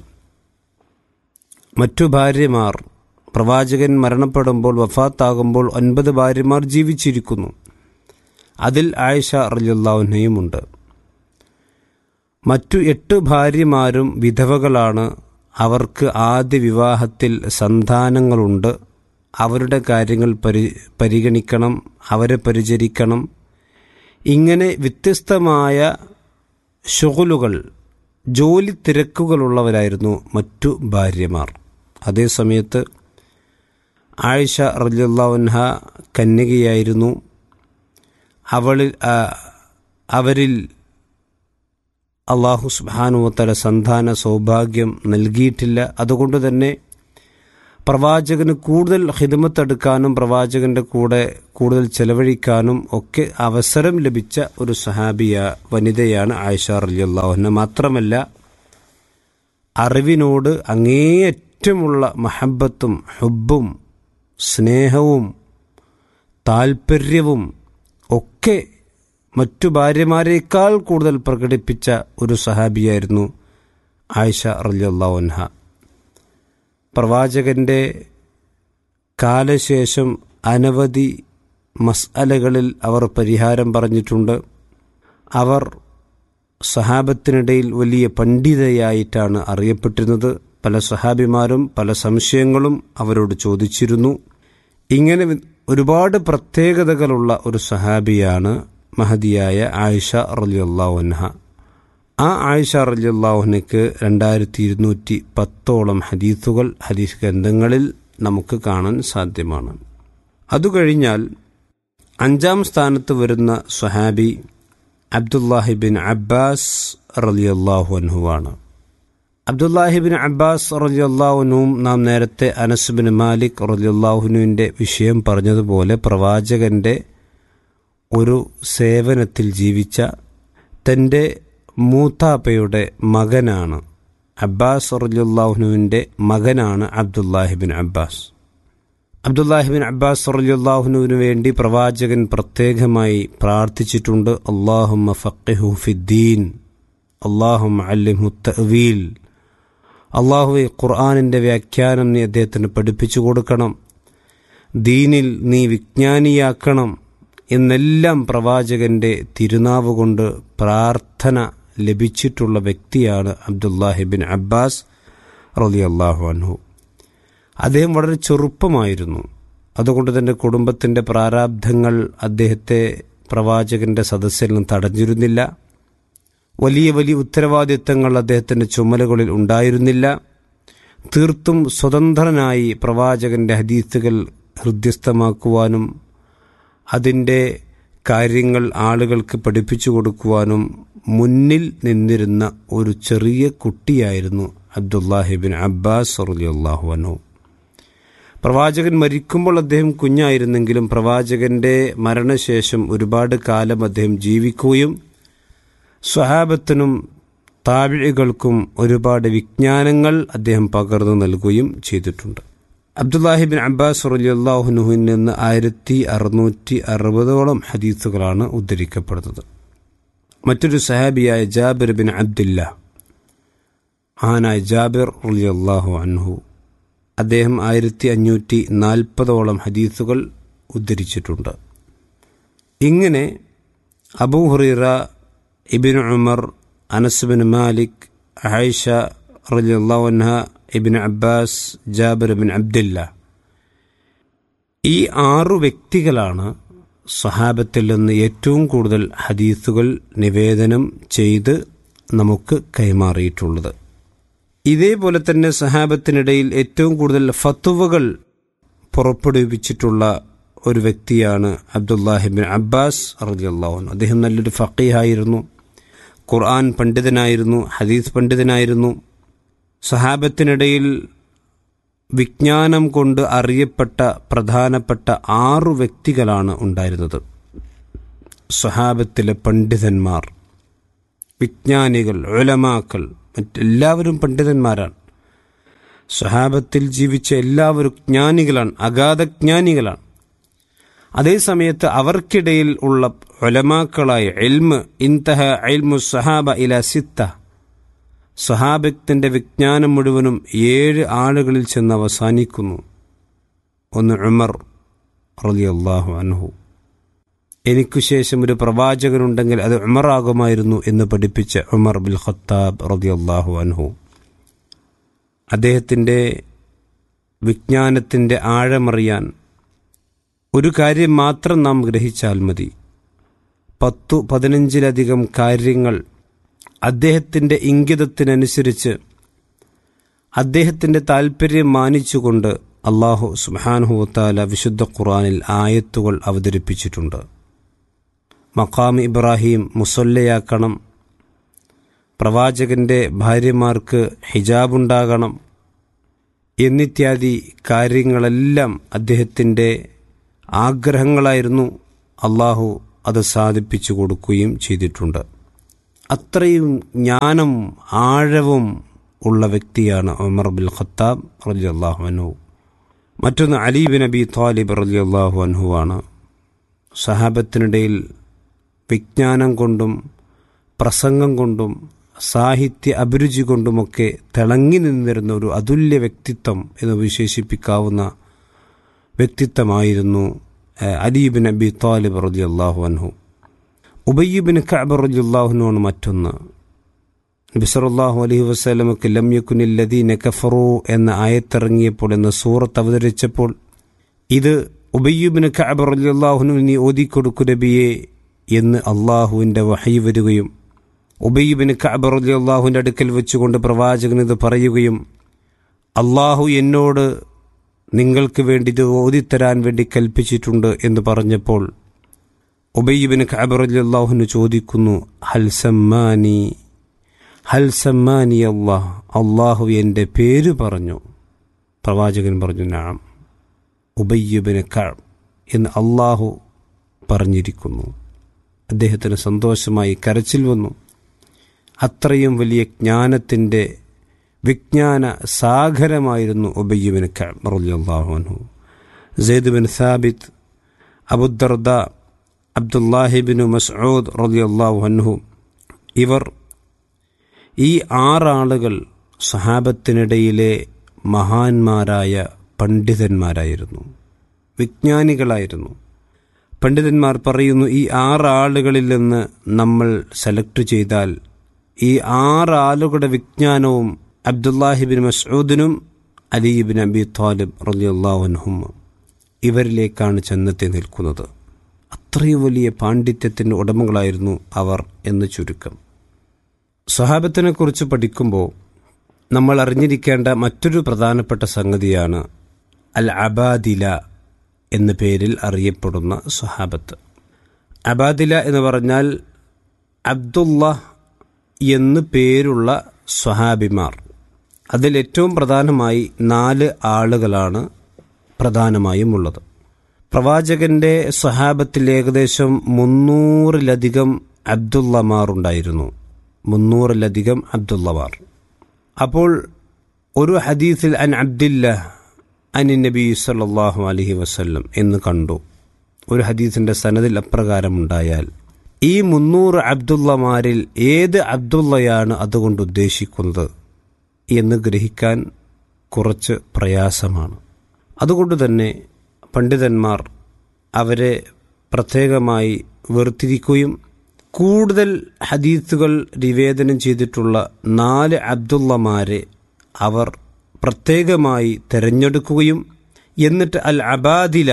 [SPEAKER 4] മറ്റു ഭാര്യമാർ പ്രവാചകൻ മരണപ്പെടുമ്പോൾ വഫാത്താകുമ്പോൾ ഒൻപത് ഭാര്യമാർ ജീവിച്ചിരിക്കുന്നു അതിൽ ആയിഷ റളിയല്ലാഹുനയുമുണ്ട് മറ്റു എട്ട് ഭാര്യമാരും വിധവകളാണ് അവർക്ക് ആദ്യ വിവാഹത്തിൽ സന്താനങ്ങളുണ്ട് അവരുടെ കാര്യങ്ങൾ പരി പരിഗണിക്കണം അവരെ പരിചരിക്കണം ഇങ്ങനെ വ്യത്യസ്തമായ ഷുഗലുകൾ ജോലി തിരക്കുകളുള്ളവരായിരുന്നു മറ്റു ഭാര്യമാർ അതേസമയത്ത് ആയിഷ റലിയുള്ളവൻഹ കന്യകയായിരുന്നു അവളിൽ അവരിൽ അള്ളാഹു സുബാനുവത്തല സന്താന സൗഭാഗ്യം നൽകിയിട്ടില്ല അതുകൊണ്ട് തന്നെ പ്രവാചകന് കൂടുതൽ ഹിദമത്തെടുക്കാനും പ്രവാചകന്റെ കൂടെ കൂടുതൽ ചെലവഴിക്കാനും ഒക്കെ അവസരം ലഭിച്ച ഒരു സഹാബിയ വനിതയാണ് ആയിഷ റലിയല്ലാഹുന മാത്രമല്ല അറിവിനോട് അങ്ങേയറ്റമുള്ള മഹബത്തും ഹുബും സ്നേഹവും താൽപ്പര്യവും ഒക്കെ മറ്റു ഭാര്യമാരേക്കാൾ കൂടുതൽ പ്രകടിപ്പിച്ച ഒരു സഹാബിയായിരുന്നു ആയിഷ റലിയല്ലാഹുൻഹ പ്രവാചകന്റെ കാലശേഷം അനവധി മസ്അലകളിൽ അവർ പരിഹാരം പറഞ്ഞിട്ടുണ്ട് അവർ സഹാബത്തിനിടയിൽ വലിയ പണ്ഡിതയായിട്ടാണ് അറിയപ്പെട്ടിരുന്നത് പല സഹാബിമാരും പല സംശയങ്ങളും അവരോട് ചോദിച്ചിരുന്നു ഇങ്ങനെ ഒരുപാട് പ്രത്യേകതകളുള്ള ഒരു സഹാബിയാണ് മഹതിയായ ആയിഷ റലിയല്ലാവുൻഹ ആ ആയിഷ റലിയല്ലാഹുനക്ക് രണ്ടായിരത്തി ഇരുന്നൂറ്റി പത്തോളം ഹദീസുകൾ ഹദീസ് ഗ്രന്ഥങ്ങളിൽ നമുക്ക് കാണാൻ സാധ്യമാണ് അതുകഴിഞ്ഞാൽ അഞ്ചാം സ്ഥാനത്ത് വരുന്ന സ്വഹാബി അബ്ദുല്ലാഹിബിൻ അബ്ബാസ് റലിയല്ലാഹു അൻഹുവാണ് അബ്ദുല്ലാഹിബിൻ അബ്ബാസ് റലിയല്ലാഹുനുവും നാം നേരത്തെ അനസുബിൻ മാലിക് റലിയല്ലാഹുനുവിൻ്റെ വിഷയം പറഞ്ഞതുപോലെ പ്രവാചകന്റെ ഒരു സേവനത്തിൽ ജീവിച്ച തൻ്റെ മൂത്താപ്പയുടെ മകനാണ് അബ്ബാസ് റലിയുല്ലാഹുനുവിൻ്റെ മകനാണ് അബ്ദുല്ലാഹിബിൻ അബ്ബാസ് അബ്ദുല്ലാഹിബിൻ അബ്ബാസ് റലിയുല്ലാഹുനുവിന് വേണ്ടി പ്രവാചകൻ പ്രത്യേകമായി പ്രാർത്ഥിച്ചിട്ടുണ്ട് അള്ളാഹുമ്മ ഫഖിഹു ഫിദ്ദീൻ അള്ളാഹും അല്ലിഹു തവീൽ അള്ളാഹുവെ ഖുർആാനിൻ്റെ വ്യാഖ്യാനം നീ അദ്ദേഹത്തിന് പഠിപ്പിച്ചു കൊടുക്കണം ദീനിൽ നീ വിജ്ഞാനിയാക്കണം എന്നെല്ലാം പ്രവാചകന്റെ തിരുനാവ് കൊണ്ട് പ്രാർത്ഥന ലഭിച്ചിട്ടുള്ള വ്യക്തിയാണ് അബ്ദുല്ലാഹിബിൻ അബ്ബാസ് റലി അള്ളാഹു അൻഹു അദ്ദേഹം വളരെ ചെറുപ്പമായിരുന്നു അതുകൊണ്ട് തന്നെ കുടുംബത്തിൻ്റെ പ്രാരാബ്ധങ്ങൾ അദ്ദേഹത്തെ പ്രവാചകന്റെ സദസ്സിൽ നിന്ന് തടഞ്ഞിരുന്നില്ല വലിയ വലിയ ഉത്തരവാദിത്തങ്ങൾ അദ്ദേഹത്തിൻ്റെ ചുമലുകളിൽ ഉണ്ടായിരുന്നില്ല തീർത്തും സ്വതന്ത്രനായി പ്രവാചകന്റെ ഹദീസുകൾ ഹൃദ്യസ്ഥമാക്കുവാനും അതിൻ്റെ കാര്യങ്ങൾ ആളുകൾക്ക് പഠിപ്പിച്ചു കൊടുക്കുവാനും മുന്നിൽ നിന്നിരുന്ന ഒരു ചെറിയ കുട്ടിയായിരുന്നു അബ്ദുല്ലാഹിബിൻ അബ്ബാസ് റലിയല്ലാഹു അനു പ്രവാചകൻ മരിക്കുമ്പോൾ അദ്ദേഹം കുഞ്ഞായിരുന്നെങ്കിലും പ്രവാചകന്റെ മരണശേഷം ഒരുപാട് കാലം അദ്ദേഹം ജീവിക്കുകയും സ്വഹാബത്തിനും താപിഴികൾക്കും ഒരുപാട് വിജ്ഞാനങ്ങൾ അദ്ദേഹം പകർന്നു നൽകുകയും ചെയ്തിട്ടുണ്ട് അബ്ദുല്ലാഹിബിൻ അബ്ബാസ് റലിയല്ലാഹുനുഹിൽ നിന്ന് ആയിരത്തി അറുന്നൂറ്റി അറുപതോളം ഹദീസുകളാണ് ഉദ്ധരിക്കപ്പെടുന്നത് മറ്റൊരു സഹാബിയായ ജാബിർ ബിൻ അബ്ദില്ല ആനായ ജാബിർ റലിയല്ലാഹു അൻഹു അദ്ദേഹം ആയിരത്തി അഞ്ഞൂറ്റി നാൽപ്പതോളം ഹദീസുകൾ ഉദ്ധരിച്ചിട്ടുണ്ട് ഇങ്ങനെ Abu Hurairah Ibn Umar Anas bin Malik Aisha റലിയല്ലാഹുൻഹ Ibn Abbas Jabir bin Abdillah ഈ ആറു വ്യക്തികളാണ് സഹാബത്തിൽ നിന്ന് ഏറ്റവും കൂടുതൽ ഹദീസുകൾ നിവേദനം ചെയ്ത് നമുക്ക് കൈമാറിയിട്ടുള്ളത് ഇതേപോലെ തന്നെ സഹാബത്തിനിടയിൽ ഏറ്റവും കൂടുതൽ ഫത്തുവകൾ പുറപ്പെടുവിച്ചിട്ടുള്ള ഒരു വ്യക്തിയാണ് അബ്ദുല്ലാഹിബിൻ അബ്ബാസ് റളിയല്ലാഹു അദ്ദേഹം നല്ലൊരു ഫക്കീഹായിരുന്നു ഖുർആൻ പണ്ഡിതനായിരുന്നു ഹദീസ് പണ്ഡിതനായിരുന്നു സഹാബത്തിനിടയിൽ വിജ്ഞാനം കൊണ്ട് അറിയപ്പെട്ട പ്രധാനപ്പെട്ട ആറു വ്യക്തികളാണ് ഉണ്ടായിരുന്നത് സ്വഹാബത്തിലെ പണ്ഡിതന്മാർ വിജ്ഞാനികൾ ഒലമാക്കൾ മറ്റെല്ലാവരും പണ്ഡിതന്മാരാണ് സ്വഹാബത്തിൽ ജീവിച്ച എല്ലാവരും ജ്ഞാനികളാണ് അഗാധജ്ഞാനികളാണ് അതേസമയത്ത് അവർക്കിടയിൽ ഉള്ള ഒലമാക്കളായ എൽമ് ഇൻതഹ എൽമു സഹാബ ഇല സിത്ത സഹാബത്തിന്റെ വിജ്ഞാനം മുഴുവനും ഏഴ് ആളുകളിൽ ചെന്ന് അവസാനിക്കുന്നു ഒന്ന് ഉമർ റളിയല്ലാഹു അൻഹു എനിക്കു ശേഷം ഒരു പ്രവാചകനുണ്ടെങ്കിൽ അത് ഉമറാകുമായിരുന്നു എന്ന് പഠിപ്പിച്ച ഉമർ ബിൽ ഖത്താബ് റളിയല്ലാഹു അൻഹു അദ്ദേഹത്തിൻ്റെ വിജ്ഞാനത്തിൻ്റെ ആഴമറിയാൻ ഒരു കാര്യം മാത്രം നാം ഗ്രഹിച്ചാൽ മതി പത്തു പതിനഞ്ചിലധികം കാര്യങ്ങൾ അദ്ദേഹത്തിൻ്റെ ഇംഗിതത്തിനനുസരിച്ച് അദ്ദേഹത്തിൻ്റെ താൽപ്പര്യം മാനിച്ചുകൊണ്ട് അള്ളാഹു സുബാനുഹുത്താല വിശുദ്ധ ഖുറാനിൽ ആയത്തുകൾ അവതരിപ്പിച്ചിട്ടുണ്ട് മക്കാം ഇബ്രാഹിം മുസല്ലയാക്കണം പ്രവാചകന്റെ ഭാര്യമാർക്ക് ഹിജാബുണ്ടാകണം എന്നിത്യാദി കാര്യങ്ങളെല്ലാം അദ്ദേഹത്തിൻ്റെ ആഗ്രഹങ്ങളായിരുന്നു അള്ളാഹു അത് സാധിപ്പിച്ചു കൊടുക്കുകയും ചെയ്തിട്ടുണ്ട് അത്രയും ജ്ഞാനം ആഴവും ഉള്ള വ്യക്തിയാണ് ഉമർ ബിൻ ഖത്താബ് റലി അള്ളാഹു അൻഹു മറ്റൊന്ന് അലി ബിൻ അബി താലിബ് റലി അള്ളാഹു അൻഹുവാണ് സഹാബത്തിനിടയിൽ വിജ്ഞാനം കൊണ്ടും പ്രസംഗം കൊണ്ടും സാഹിത്യ അഭിരുചി കൊണ്ടുമൊക്കെ തിളങ്ങി നിന്നിരുന്ന ഒരു അതുല്യ വ്യക്തിത്വം എന്ന് വിശേഷിപ്പിക്കാവുന്ന വ്യക്തിത്വമായിരുന്നു അലീബിൻ അബി താലിബ് റലി അള്ളാഹു അൻഹു ഉബയ്യബിൻ കഅബ് റലി അള്ളാഹുനുമാണ് മറ്റൊന്ന് നബിസറല്ലാഹു അലൈഹി വസ്ലമക്ക് ലംയക്കുനില്ലദീന കഫറു എന്ന ആയത്തിറങ്ങിയപ്പോൾ എന്ന സൂറത്ത് അവതരിച്ചപ്പോൾ ഇത് ഉബയ്യുബിന് കഅബ് റലിയല്ലാഹുനു നീ ഓതിക്കൊടുക്കു നബിയെ എന്ന് അള്ളാഹുവിൻ്റെ വഹയി വരികയും ഉബയ്യുബിന് കഅബ് റലിയല്ലാഹുവിൻ്റെ അടുക്കൽ വെച്ചുകൊണ്ട് പ്രവാചകൻ ഇത് പറയുകയും അള്ളാഹു എന്നോട് നിങ്ങൾക്ക് വേണ്ടി ഇത് ഓതിത്തരാൻ വേണ്ടി കൽപ്പിച്ചിട്ടുണ്ട് എന്ന് പറഞ്ഞപ്പോൾ ഉബയ്യുബിന് കഅബ് റലിയല്ലാഹുനു ചോദിക്കുന്നു ഹൽ സമ്മാനി ഹൽ സമ്മാനി അള്ളാഹ് അള്ളാഹു എൻ്റെ പേര് പറഞ്ഞു പ്രവാചകൻ പറഞ്ഞു നാം ഉബയ്യുബിന് കഅബ് എന്ന് അള്ളാഹു പറഞ്ഞിരിക്കുന്നു അദ്ദേഹത്തിന് സന്തോഷമായി കരച്ചിൽ വന്നു അത്രയും വലിയ ജ്ഞാനത്തിൻ്റെ വിജ്ഞാന സാഗരമായിരുന്നു ഉബയ്യുബിന് കഅബ് റളിയല്ലാഹു അൻഹു Zaid bin Thabit Abu Darda Abdullah bin Masood റളിയല്ലാഹു അൻഹു ഇവർ ഈ ആറാളുകൾ സഹാബത്തിനിടയിലെ മഹാന്മാരായ പണ്ഡിതന്മാരായിരുന്നു വിജ്ഞാനികളായിരുന്നു പണ്ഡിതന്മാർ പറയുന്നു ഈ ആറാളുകളിൽ നിന്ന് നമ്മൾ സെലക്ട് ചെയ്താൽ ഈ ആറാളുകളുടെ വിജ്ഞാനവും അബ്ദുല്ലാഹിബിൻ മസൂദിനും അലിബിൻ അബി താലിബ് റലിയുല്ലാഹുനും ഇവരിലേക്കാണ് ചെന്നെത്തി നിൽക്കുന്നത് അത്രയും വലിയ പാണ്ഡിത്യത്തിൻ്റെ ഉടമകളായിരുന്നു അവർ എന്ന് ചുരുക്കം സ്വഹാബത്തിനെ കുറിച്ച് പഠിക്കുമ്പോൾ നമ്മൾ അറിഞ്ഞിരിക്കേണ്ട മറ്റൊരു പ്രധാനപ്പെട്ട സംഗതിയാണ് അൽ അബാദില എന്ന പേരിൽ അറിയപ്പെടുന്ന സ്വഹാബത്ത് അബാദില എന്ന് പറഞ്ഞാൽ അബ്ദുള്ള എന്ന് പേരുള്ള സ്വഹാബിമാർ അതിൽ ഏറ്റവും പ്രധാനമായി നാല് ആളുകളാണ് പ്രധാനമായും ഉള്ളത് പ്രവാചകന്റെ സ്വഹാബത്തിൽ ഏകദേശം മുന്നൂറിലധികം അബ്ദുള്ളമാർ ഉണ്ടായിരുന്നു മുന്നൂറിലധികം അബ്ദുള്ളമാർ അപ്പോൾ ഒരു ഹദീസിൽ അൻ അബ്ദില്ല അൻ നബി സല്ലാഹു അലഹി വസ്ല്ലം എന്ന് കണ്ടു ഒരു ഹദീസിന്റെ സനദിൽ അപ്രകാരമുണ്ടായാൽ ഈ മുന്നൂറ് അബ്ദുള്ളമാരിൽ ഏത് അബ്ദുള്ളയാണ് അതുകൊണ്ട് ഉദ്ദേശിക്കുന്നത് എന്ന് ഗ്രഹിക്കാൻ കുറച്ച് പ്രയാസമാണ് അതുകൊണ്ട് തന്നെ പണ്ഡിതന്മാർ അവരെ പ്രത്യേകമായി വേർതിരിക്കുകയും കൂടുതൽ ഹദീത്തുകൾ നിവേദനം ചെയ്തിട്ടുള്ള നാല് അബ്ദുള്ളമാരെ അവർ പ്രത്യേകമായി തിരഞ്ഞെടുക്കുകയും എന്നിട്ട് അൽ അബാദില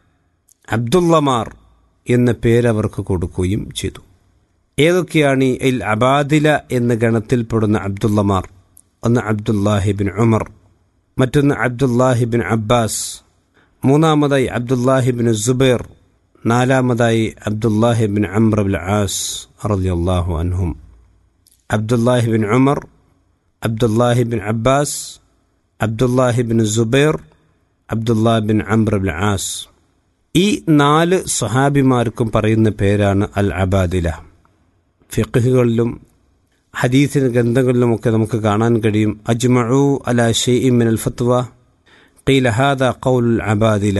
[SPEAKER 4] അബ്ദുള്ളമാർ എന്ന പേരവർക്ക് കൊടുക്കുകയും ചെയ്തു ഏതൊക്കെയാണ് ഈ അൽ അബാദില എന്ന ഗണത്തിൽപ്പെടുന്ന അബ്ദുള്ളമാർ ഒന്ന് അബ്ദുല്ലാഹിബിൻ ഉമർ മറ്റൊന്ന് അബ്ദുല്ലാഹിബിൻ അബ്ബാസ് മൂന്നാമതായി അബ്ദുല്ലാഹിബിൻ സുബൈർ നാലാമതായി അബ്ദുല്ലാഹിബിൻ അമ്രബിൽ ആസ് റളിയല്ലാഹു അൻഹും Abdullah bin Umar Abdullah bin Abbas Abdullah bin Zubair Abdullah bin Amr ibn al Aas ഈ നാല് സ്വഹാബിമാർക്കും പറയുന്ന പേരാണ് അൽ അബാദില ഫിഖുകളിലും ഹദീസിന് ഗ്രന്ഥങ്ങളിലുമൊക്കെ നമുക്ക് കാണാൻ കഴിയും അജ്മഉ അല ഷെയ് മിൻ അൽ ഫത്വ ഖീല ഹാദ ഖൗൽ അബാദില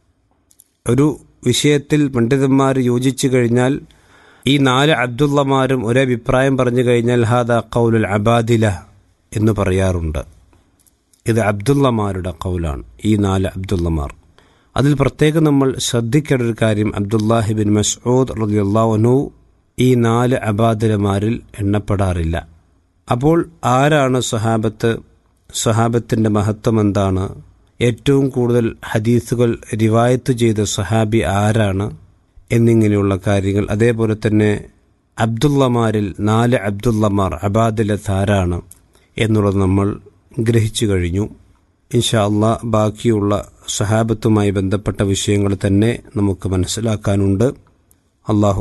[SPEAKER 4] ഒരു വിഷയത്തിൽ പണ്ഡിതന്മാർ യോജിച്ചു കഴിഞ്ഞാൽ ഈ നാല് അബ്ദുള്ളമാരും ഒരേ അഭിപ്രായം പറഞ്ഞു കഴിഞ്ഞാൽ ഹാദ ഖൗലുൽ അബാദില എന്ന് പറയാറുണ്ട് ഇത് അബ്ദുള്ളമാരുടെ കൗലാണ് ഈ നാല് അബ്ദുള്ളമാർ അതിൽ പ്രത്യേകം നമ്മൾ ശ്രദ്ധിക്കേണ്ട ഒരു കാര്യം അബ്ദുല്ലാഹിബിൻ മസ്ഊദ് റളിയല്ലാഹു ഈ നാല് അബാദിലമാരിൽ എണ്ണപ്പെടാറില്ല അപ്പോൾ ആരാണ് സ്വഹാബത്ത് സ്വഹാബത്തിൻ്റെ മഹത്വം എന്താണ് ഏറ്റവും കൂടുതൽ ഹദീസുകൾ റിവായത്ത് ചെയ്ത സ്വഹാബി ആരാണ് എന്നിങ്ങനെയുള്ള കാര്യങ്ങൾ അതേപോലെ തന്നെ അബ്ദുള്ളമാരിൽ നാല് അബ്ദുള്ളമാർ അബാദിലത്ത് ആരാണ് എന്നുള്ളത് നമ്മൾ ഗ്രഹിച്ചു കഴിഞ്ഞു ഇൻഷാ അള്ളാ ബാക്കിയുള്ള സഹാബത്തുമായി ബന്ധപ്പെട്ട വിഷയങ്ങൾ തന്നെ നമുക്ക് മനസ്സിലാക്കാനുണ്ട് അള്ളാഹു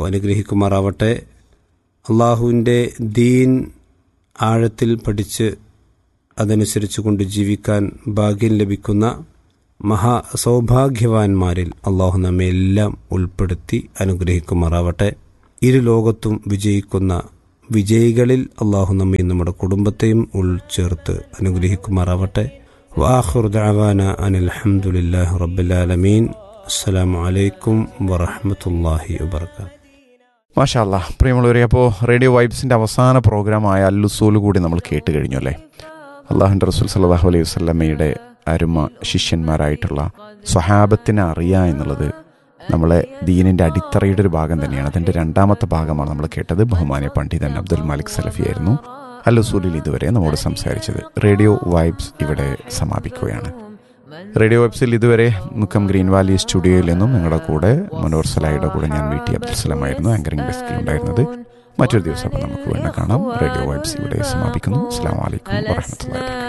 [SPEAKER 4] അനുഗ്രഹിക്കുമാറാവട്ടെ അള്ളാഹുവിൻ്റെ ദീൻ ആഴത്തിൽ പഠിച്ച് അതനുസരിച്ച് കൊണ്ട് ജീവിക്കാൻ ഭാഗ്യം ലഭിക്കുന്ന മഹാ സൗഭാഗ്യവാന്മാരിൽ അള്ളാഹു നമ്മെ എല്ലാം ഉൾപ്പെടുത്തി അനുഗ്രഹിക്കുമാറാവട്ടെ ഇരു ലോകത്തും വിജയിക്കുന്ന വിജയികളിൽ അള്ളാഹു നമ്മെ നമ്മുടെ കുടുംബത്തെയും ഉൾച്ചേർത്ത് അനുഗ്രഹിക്കുമാറാവട്ടെ വാഹുർദാവാന അനിൽ അഹമ്മദില്ലാഹി റബ്ബുലാലമീൻ അസ്സലാമു അലൈക്കും വറഹമത്തല്ലാഹി വബർക്കാത്തു
[SPEAKER 2] മാഷാ അല്ലാ പ്രിയമുള്ളവരെ അപ്പോൾ റേഡിയോ വൈബ്സിൻ്റെ അവസാന പ്രോഗ്രാമായ അല്ലുസൂല് കൂടി നമ്മൾ കേട്ട് കഴിഞ്ഞു അല്ലേ അള്ളാഹുൻ്റെ റസൂൽ സല്ലാഹു അലൈഹി വസ്ലമയുടെ അരുമ ശിഷ്യന്മാരായിട്ടുള്ള സ്വഹാബത്തിനെ അറിയുക എന്നുള്ളത് നമ്മളെ ദീനിൻ്റെ അടിത്തറയുടെ ഒരു ഭാഗം തന്നെയാണ് അതിൻ്റെ രണ്ടാമത്തെ ഭാഗമാണ് നമ്മൾ കേട്ടത് ബഹുമാന്യ പണ്ഡിതൻ അബ്ദുൽ മാലിക് സലഫി ആയിരുന്നു അല്ലുസൂലിൽ ഇതുവരെ നമ്മോട് സംസാരിച്ചത് റേഡിയോ വൈബ്സ് ഇവിടെ സമാപിക്കുകയാണ് റേഡിയോ വെബ്സിൽ ഇതുവരെ മുക്കം ഗ്രീൻ വാലി സ്റ്റുഡിയോയിൽ നിന്നും നിങ്ങളുടെ കൂടെ മനോർ സലായുടെ കൂടെ ഞാൻ വി ടി അബ്ദുൽ സലാം ആയിരുന്നു ആങ്കറിംഗ് ഡെസ്കിൽ ഉണ്ടായിരുന്നത് മറ്റൊരു ദിവസം അപ്പം നമുക്ക് വീണ്ടും കാണാം റേഡിയോ വൈബ്സ് ഇവിടെ സമാപിക്കുന്നു അസ്സാം വലൈക്കും വാഹമത്തല്ലാ